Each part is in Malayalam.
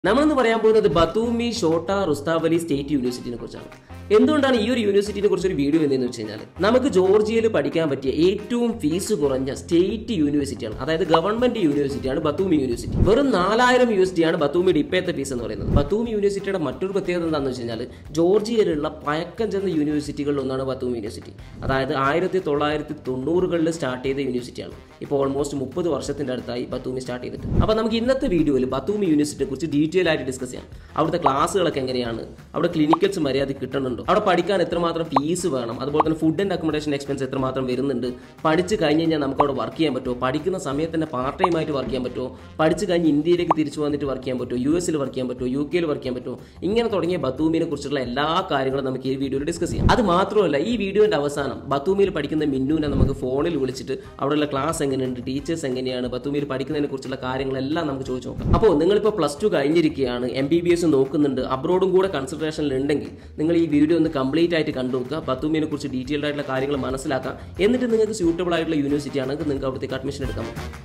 നമ്മളിന്ന് പറയാൻ പോകുന്നത് ബത്തൂമി ഷോട്ട റുസ്താവലി സ്റ്റേറ്റ് യൂണിവേഴ്സിറ്റിനെ കുറിച്ചാണ് എന്തുകൊണ്ടാണ് ഈ ഒരു യൂണിവേഴ്സിറ്റിനെ കുറിച്ച് ഒരു വീഡിയോ എന്തെന്ന് വെച്ച് കഴിഞ്ഞാൽ നമുക്ക് ജോർജിയയിൽ പഠിക്കാൻ പറ്റിയ ഏറ്റവും ഫീസ് കുറഞ്ഞ സ്റ്റേറ്റ് യൂണിവേഴ്സിറ്റിയാണ് അതായത് ഗവൺമെന്റ് യൂണിവേഴ്സിറ്റിയാണ് ബത്തൂമി യൂണിവേഴ്സിറ്റി വെറും നാലായിരം യു എസ് ടി ആണ് ബത്തൂമിയുടെ ഇപ്പോഴത്തെ ഫീസ് എന്ന് പറയുന്നത് ബത്തൂമി യൂണിവേഴ്സിറ്റിയുടെ മറ്റൊരു പ്രത്യേകത എന്താണെന്ന് വെച്ച് കഴിഞ്ഞാൽ ജോർജിയയിലുള്ള പഴക്കം ചെന്ന യൂണിവേഴ്സിറ്റികളിൽ ഒന്നാണ് ബത്തൂമി യൂണിവേഴ്സിറ്റി അതായത് ആയിരത്തി തൊള്ളായിരത്തി തൊണ്ണൂറുകളിൽ സ്റ്റാർട്ട് ചെയ്ത യൂണിവേഴ്സിറ്റിയാണ് ഇപ്പോൾ ഓൾമോസ്റ്റ് മുപ്പത് വർഷത്തിന്റെ അടുത്തായി ബത്തൂമി സ്റ്റാർട്ട് ചെയ്തിട്ട് അപ്പോൾ നമുക്ക് ഇന്നത്തെ വീഡിയോയിൽ ബത്തൂമി യൂണിവേഴ്സിറ്റിയെ കുറിച്ച് ഡീറ്റെയിൽ ആയിട്ട് ഡിസ്കസ് ചെയ്യാം അവിടുത്തെ ക്ലാസ്സുകളൊക്കെ എങ്ങനെയാണ് അവിടെ ക്ലിനിക്കൽസ് മര്യാദ കിട്ടുന്നുണ്ടോ അവിടെ പഠിക്കാൻ എത്രമാത്രം ഫീസ് വേണം അതുപോലെ തന്നെ ഫുഡ് ആൻഡ് അക്കോമഡേഷൻ എക്സ്പെൻസ് എത്രമാത്രം വരുന്നുണ്ട് പഠിച്ച് കഴിഞ്ഞ് കഴിഞ്ഞാൽ നമുക്ക് അവിടെ വർക്ക് ചെയ്യാൻ പറ്റുമോ പഠിക്കുന്ന സമയത്ത് തന്നെ പാർട്ട് ടൈം ആയിട്ട് വർക്ക് ചെയ്യാൻ പറ്റുമോ പഠിച്ച് കഴിഞ്ഞ് ഇന്ത്യയിലേക്ക് തിരിച്ചു വന്നിട്ട് വർക്ക് ചെയ്യാൻ പറ്റുമോ യു എസിൽ വർക്ക് ചെയ്യാൻ പറ്റുമോ യു കെയിൽ വർക്ക് ചെയ്യാൻ പറ്റുമോ ഇങ്ങനെ തുടങ്ങിയ ബത്തൂമിനെ കുറിച്ചുള്ള എല്ലാ കാര്യങ്ങളും നമുക്ക് ഈ വീഡിയോയിൽ ഡിസ്കസ് ചെയ്യാം അത് മാത്രമല്ല ഈ വീഡിയോയുടെ അവസാനം ബത്തൂമിയിൽ പഠിക്കുന്ന മിന്നുവിനെ നമുക്ക് ഫോണിൽ വിളിച്ചിട്ട് അവിടെയുള്ള ക്ലാസ് എങ്ങനെയുണ്ട് ടീച്ചേഴ്സ് എങ്ങനെയാണ് ബത്തൂമിയിൽ പഠിക്കുന്നതിനെ കുറിച്ചുള്ള കാര്യങ്ങളെല്ലാം നമുക്ക് ചോദിച്ചു നോക്കാം അപ്പോൾ നിങ്ങളിപ്പോൾ പ്ലസ് ടു കഴിഞ്ഞിരിക്കുകയാണ് എം ബി ബി എസ് നോക്കുന്നുണ്ട് അബ്രോഡും കൂടെ കൺസിഡറേഷനിൽ ഉണ്ടെങ്കിൽ നിങ്ങൾ ഈ വീഡിയോ ഒന്ന് കംപ്ലീറ്റ് ആയിട്ട് കണ്ടു നോക്കുക ബത്തൂമിനെ കുറിച്ച് ഡീറ്റെയിൽഡ് ആയിട്ടുള്ള കാര്യങ്ങൾ മനസ്സിലാക്കാം എന്നിട്ട് നിങ്ങൾക്ക് സ്യൂട്ടബിൾ ആയിട്ടുള്ള യൂണിവേഴ്സിറ്റി ആണെങ്കിൽ നിങ്ങൾക്ക് അവിടത്തേക്ക് അഡ്മിഷൻ എടുക്കാം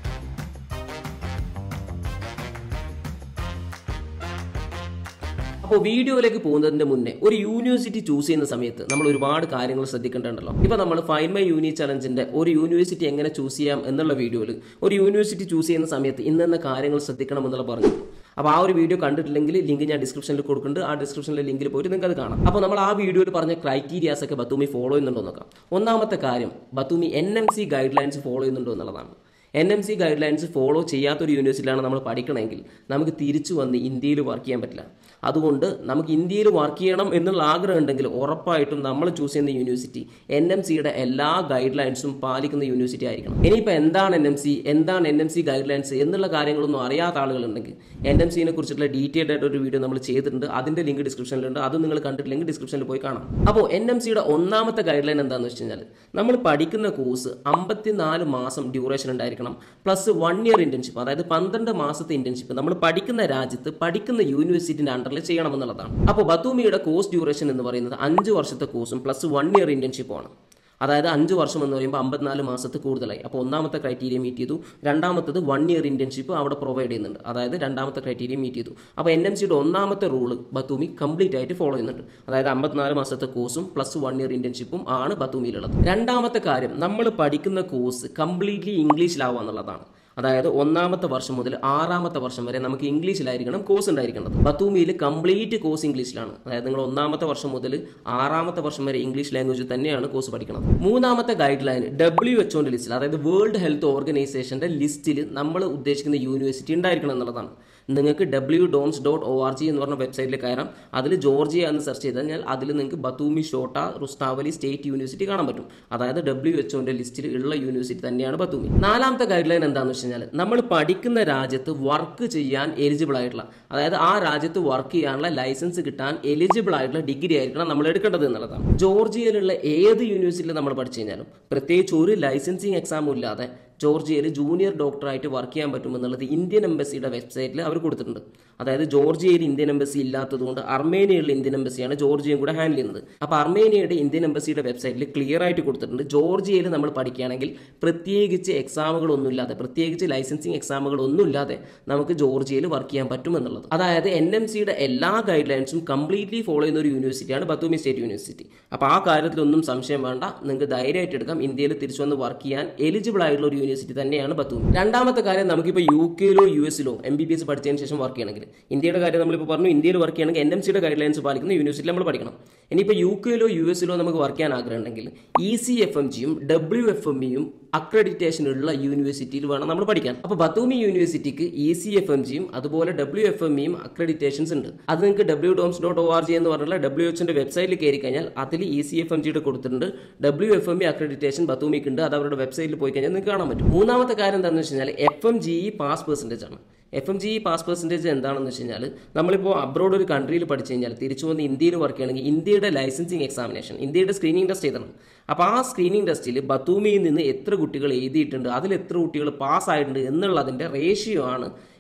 അപ്പോൾ വീഡിയോയിലേക്ക് പോകുന്നതിന്റെ മുന്നേ ഒരു യൂണിവേഴ്സിറ്റി ചൂസ് ചെയ്യുന്ന സമയത്ത് നമ്മൾ ഒരുപാട് കാര്യങ്ങൾ ശ്രദ്ധിക്കേണ്ടതുണ്ടല്ലോ ഇപ്പൊ നമ്മൾ ഫൈൻ മൈ യൂണി ചലഞ്ചിന്റെ ഒരു യൂണിവേഴ്സിറ്റി എങ്ങനെ ചൂസ് ചെയ്യാം എന്നുള്ള വീഡിയോയിൽ ഒരു യൂണിവേഴ്സിറ്റി ചൂസ് ചെയ്യുന്ന സമയത്ത് ഇന്നെന്ന കാര്യങ്ങൾ ശ്രദ്ധിക്കണം എന്നുള്ള പറഞ്ഞു അപ്പോൾ ആ ഒരു വീഡിയോ കണ്ടിട്ടില്ലെങ്കിൽ ലിങ്ക് ഞാൻ ഡിസ്ക്രിപ്ഷനിൽ കൊടുക്കുന്നുണ്ട് ആ ഡിസ്ക്രിപ്ഷനിലെ ലിങ്കിൽ പോയിട്ട് നിങ്ങൾക്ക് അത് കാണാം അപ്പോൾ നമ്മൾ ആ വീഡിയോയിൽ പറഞ്ഞ ക്രൈറ്റീരിയാസ് ഒക്കെ ബത്തൂമി ഫോളോ ചെയ്യുന്നുണ്ടോ നോക്കാം ഒന്നാമത്തെ കാര്യം Batumi N M C guidelines follow ചെയ്യുന്നുണ്ടോ എന്നുള്ളതാണ് N M C guidelines follow ചെയ്യാത്തൊരു യൂണിവേഴ്സിറ്റിയിലാണ് നമ്മൾ പഠിക്കണമെങ്കിൽ നമുക്ക് തിരിച്ചു വന്ന് ഇന്ത്യയിൽ വർക്ക് ചെയ്യാൻ പറ്റില്ല അതുകൊണ്ട് നമുക്ക് ഇന്ത്യയിൽ വർക്ക് ചെയ്യണം എന്നുള്ള ആഗ്രഹം ഉണ്ടെങ്കിൽ ഉറപ്പായിട്ടും നമ്മൾ ചൂസ് ചെയ്യുന്ന യൂണിവേഴ്സിറ്റി എൻ എം സിയുടെ എല്ലാ ഗൈഡ് ലൈൻസും പാലിക്കുന്ന യൂണിവേഴ്സിറ്റി ആയിരിക്കണം ഇനിയിപ്പോൾ എന്താണ് എൻ എം സി എന്താണ് N M C guidelines എന്നുള്ള കാര്യങ്ങളൊന്നും അറിയാത്ത ആളുകളുണ്ടെങ്കിൽ എൻ എം സിനെ കുറിച്ചുള്ള ഡീറ്റെയിൽഡ് ആയിട്ട് ഒരു വീഡിയോ നമ്മൾ ചെയ്തിട്ടുണ്ട് അതിന്റെ ലിങ്ക് ഡിസ്ക്രിപ്ഷനിലുണ്ട് അത് നിങ്ങൾ കണ്ടിട്ടില്ലെങ്കിൽ ഡിസ്ക്രിപ്ഷനിൽ പോയി കാണാം അപ്പോൾ എൻ എം സിയുടെ ഒന്നാമത്തെ ഗൈഡ് ലൈൻ എന്താണെന്ന് വെച്ച് കഴിഞ്ഞാൽ നമ്മൾ പഠിക്കുന്ന കോഴ്സ് അമ്പത്തിനാല് മാസം ഡ്യൂറേഷൻ ഉണ്ടായിരിക്കണം പ്ലസ് വൺ ഇയർ ഇന്റേൺഷിപ്പ് അതായത് പന്ത്രണ്ട് മാസത്തെ ഇന്റേൺഷിപ്പ് നമ്മൾ പഠിക്കുന്ന രാജ്യത്ത് പഠിക്കുന്ന യൂണിവേഴ്സിറ്റിന്റെ അണ്ടറിൽ ചെയ്യണമെന്നുള്ളതാണ് അപ്പോൾ ബത്തൂമിയുടെ കോഴ്സ് ഡ്യൂറേഷൻ എന്ന് പറയുന്നത് അഞ്ച് വർഷത്തെ കോഴ്സും പ്ലസ് വൺ ഇയർ ഇന്റേൺഷിപ്പുമാണ് അതായത് അഞ്ച് വർഷം എന്ന് പറയുമ്പോൾ അമ്പത്തിനാല് മാസത്തിൽ കൂടുതലായി അപ്പോൾ ഒന്നാമത്തെ ക്രൈറ്റീരിയ മീറ്റ് ചെയ്തു രണ്ടാമത്തത് വൺ ഇയർ ഇന്റേൺഷിപ്പ് അവിടെ പ്രൊവൈഡ് ചെയ്യുന്നുണ്ട് അതായത് രണ്ടാമത്തെ ക്രൈറ്റീരിയ മീറ്റ് ചെയ്തു അപ്പോൾ എൻ എം സിയുടെ ഒന്നാമത്തെ റൂള് ബത്തൂമി കംപ്ലീറ്റ് ആയിട്ട് ഫോളോ ചെയ്യുന്നുണ്ട് അതായത് അമ്പത്തിനാല് മാസത്തെ കോഴ്സും പ്ലസ് വൺ ഇയർ ഇന്റേൺഷിപ്പും ആണ് ബത്തൂമിയിലുള്ളത് രണ്ടാമത്തെ കാര്യം നമ്മൾ പഠിക്കുന്ന കോഴ്സ് കംപ്ലീറ്റ്ലി ഇംഗ്ലീഷിലാവുക എന്നുള്ളതാണ് അതായത് ഒന്നാമത്തെ വർഷം മുതൽ ആറാമത്തെ വർഷം വരെ നമുക്ക് ഇംഗ്ലീഷിലായിരിക്കണം കോഴ്സ് ഉണ്ടായിരിക്കുന്നത് ബത്തൂമിയിൽ കംപ്ലീറ്റ് കോഴ്സ് ഇംഗ്ലീഷിലാണ് അതായത് നിങ്ങൾ ഒന്നാമത്തെ വർഷം മുതൽ ആറാമത്തെ വർഷം വരെ ഇംഗ്ലീഷ് ലാംഗ്വേജ് തന്നെയാണ് കോഴ്സ് പഠിക്കുന്നത് മൂന്നാമത്തെ ഗൈഡ് ലൈൻ ഡബ്ല്യു എച്ച്ഒന്റെ ലിസ്റ്റിൽ അതായത് വേൾഡ് ഹെൽത്ത് ഓർഗനൈസേഷന്റെ ലിസ്റ്റിൽ നമ്മൾ ഉദ്ദേശിക്കുന്ന യൂണിവേഴ്സിറ്റി ഉണ്ടായിരിക്കണം എന്നുള്ളതാണ് നിങ്ങൾക്ക് W DOMS dot O R G എന്ന് പറഞ്ഞ വെബ്സൈറ്റിൽ കയറാം അതിൽ ജോർജിയ എന്ന് സെർച്ച് ചെയ്ത് കഴിഞ്ഞാൽ അതിൽ നിങ്ങൾക്ക് Batumi Shota Rustaveli State University കാണാൻ പറ്റും അതായത് ഡബ്ല്യു എച്ച്ഒന്റെ ലിസ്റ്റിൽ ഉള്ള യൂണിവേഴ്സിറ്റി തന്നെയാണ് ബത്തൂമി നാലാമത്തെ ഗൈഡ് ലൈൻ എന്താണെന്ന് വെച്ച് കഴിഞ്ഞാൽ നമ്മൾ പഠിക്കുന്ന രാജ്യത്ത് വർക്ക് ചെയ്യാൻ എലിജിബിൾ ആയിട്ടുള്ള അതായത് ആ രാജ്യത്ത് വർക്ക് ചെയ്യാനുള്ള ലൈസൻസ് കിട്ടാൻ എലിജിബിൾ ആയിട്ടുള്ള ഡിഗ്രി ആയിരിക്കണം നമ്മൾ എടുക്കേണ്ടത് എന്നുള്ളതാണ് ജോർജിയയിലുള്ള ഏത് യൂണിവേഴ്സിറ്റിയിൽ നമ്മൾ പഠിച്ചു കഴിഞ്ഞാലും പ്രത്യേകിച്ച് ഒരു ലൈസൻസിങ് എക്സാമും ഇല്ലാതെ ജോർജിയയിൽ ജൂനിയർ ഡോക്ടറായിട്ട് വർക്ക് ചെയ്യാൻ പറ്റുമെന്നുള്ളത് ഇന്ത്യൻ എംബസിയുടെ വെബ്സൈറ്റിൽ അവർ കൊടുത്തിട്ടുണ്ട് അതായത് ജോർജിയയിൽ ഇന്ത്യൻ എംബസി ഇല്ലാത്തതുകൊണ്ട് അർമേനിയയിലുള്ള ഇന്ത്യൻ എംബസിയാണ് ജോർജിയയും കൂടെ ഹാൻഡിൽ ചെയ്യുന്നത് അപ്പോൾ അർമേനിയയുടെ ഇന്ത്യൻ എംബസിയുടെ വെബ്സൈറ്റിൽ ക്ലിയർ ആയിട്ട് കൊടുത്തിട്ടുണ്ട് ജോർജിയയിൽ നമ്മൾ പഠിക്കുകയാണെങ്കിൽ പ്രത്യേകിച്ച് എക്സാമുകളൊന്നുമില്ലാതെ പ്രത്യേകിച്ച് ലൈസൻസിങ് എക്സാമുകളൊന്നുമില്ലാതെ നമുക്ക് ജോർജിയയിൽ വർക്ക് ചെയ്യാൻ പറ്റുമെന്നുള്ളത് അതായത് എൻ എം സിയുടെ എല്ലാ ഗൈഡ് ലൈൻസും കംപ്ലീറ്റ്ലി ഫോളോ ചെയ്യുന്ന ഒരു യൂണിവേഴ്സിറ്റിയാണ് ബത്തൂമി സ്റ്റേറ്റ് യൂണിവേഴ്സിറ്റി അപ്പോൾ ആ കാര്യത്തിലൊന്നും സംശയം വേണ്ട നിങ്ങൾക്ക് ധൈര്യമായിട്ട് എടുക്കാം ഇന്ത്യയിൽ തിരിച്ചു വന്ന് വർക്ക് ചെയ്യാൻ എലിജിബിൾ ആയിട്ടുള്ള ഒരു യൂണിവേഴ്സിറ്റി തന്നെയാണ് ബത്തൂമി രണ്ടാമത്തെ കാര്യം നമുക്കിപ്പോൾ യു കെയിലോ യു എസിലോ എം ബി ബി എസ് പഠിച്ചതിന് ശേഷം വർക്ക് ചെയ്യണമെങ്കിൽ ഇന്ത്യയുടെ കാര്യം നമ്മളിപ്പോൾ പറഞ്ഞു ഇന്ത്യയിൽ വർക്ക് ചെയ്യണമെങ്കിൽ എൻ എം സിയുടെ ഗൈഡ് ലൈൻസ് പാലിക്കുന്ന യൂണിവേഴ്സിറ്റി നമ്മൾ പഠിക്കണം ഇനിയിപ്പോൾ യു കെയിലോ യു എസിലോ നമുക്ക് വർക്ക് ചെയ്യാൻ ആഗ്രഹം ഉണ്ടെങ്കിൽ ഇ സി എഫ് എം ജിയും ഡബ്ല്യു എഫ് എം ഇയും അക്രഡിറ്റേഷൻ ഉള്ള യൂണിവേഴ്സിറ്റിയിൽ വേണം നമ്മൾ പഠിക്കാൻ അപ്പോൾ ബത്തൂമി യൂണിവേഴ്സിറ്റിക്ക് ഇ സി എഫ് എം ജിയും അതുപോലെ ഡബ്ല്യു എഫ് എം ഇയും അക്രഡിറ്റേഷൻസ് ഉണ്ട് അത് നിങ്ങൾക്ക് W DOMS dot O R G എന്ന് പറഞ്ഞുള്ള ഡബ്ല്യു എച്ചിന്റെ വെബ്സൈറ്റിൽ കയറി കഴിഞ്ഞാൽ അതിൽ ഇ സി എഫ് എം ജിയുടെ കൊടുത്തിട്ടുണ്ട് W F M E accreditation ബത്തൂമിക്ക് ഉണ്ട് അത് അവരുടെ വെബ്സൈറ്റിൽ പോയി കഴിഞ്ഞാൽ നിങ്ങൾക്ക് കാണാൻ പറ്റും മൂന്നാമത്തെ കാര്യം എന്താണെന്ന് വെച്ച് കഴിഞ്ഞാൽ F M G pass percentage ആണ് F M G pass percentage എന്താണെന്ന് വെച്ച് കഴിഞ്ഞാൽ നമ്മളിപ്പോൾ അബ്രോഡ് ഒരു കൺട്രിയിൽ പഠിച്ചു കഴിഞ്ഞാൽ തിരിച്ചു വന്ന് ഇന്ത്യയിൽ വർക്ക് ചെയ്യണമെങ്കിൽ ഇന്ത്യയുടെ ലൈസൻസിങ് എക്സാമിനേഷൻ ഇന്ത്യയുടെ സ്ക്രീനിങ് ടെസ്റ്റ് എഴുതണം അപ്പോൾ ആ സ്ക്രീനിങ് ടെസ്റ്റിൽ ബത്തൂമിയിൽ നിന്ന് എത്ര കുട്ടികൾ എഴുതിയിട്ടുണ്ട് അതിൽ എത്ര കുട്ടികൾ പാസ്സായിട്ടുണ്ട് എന്നുള്ളതിൻ്റെ റേഷ്യോ ആണ്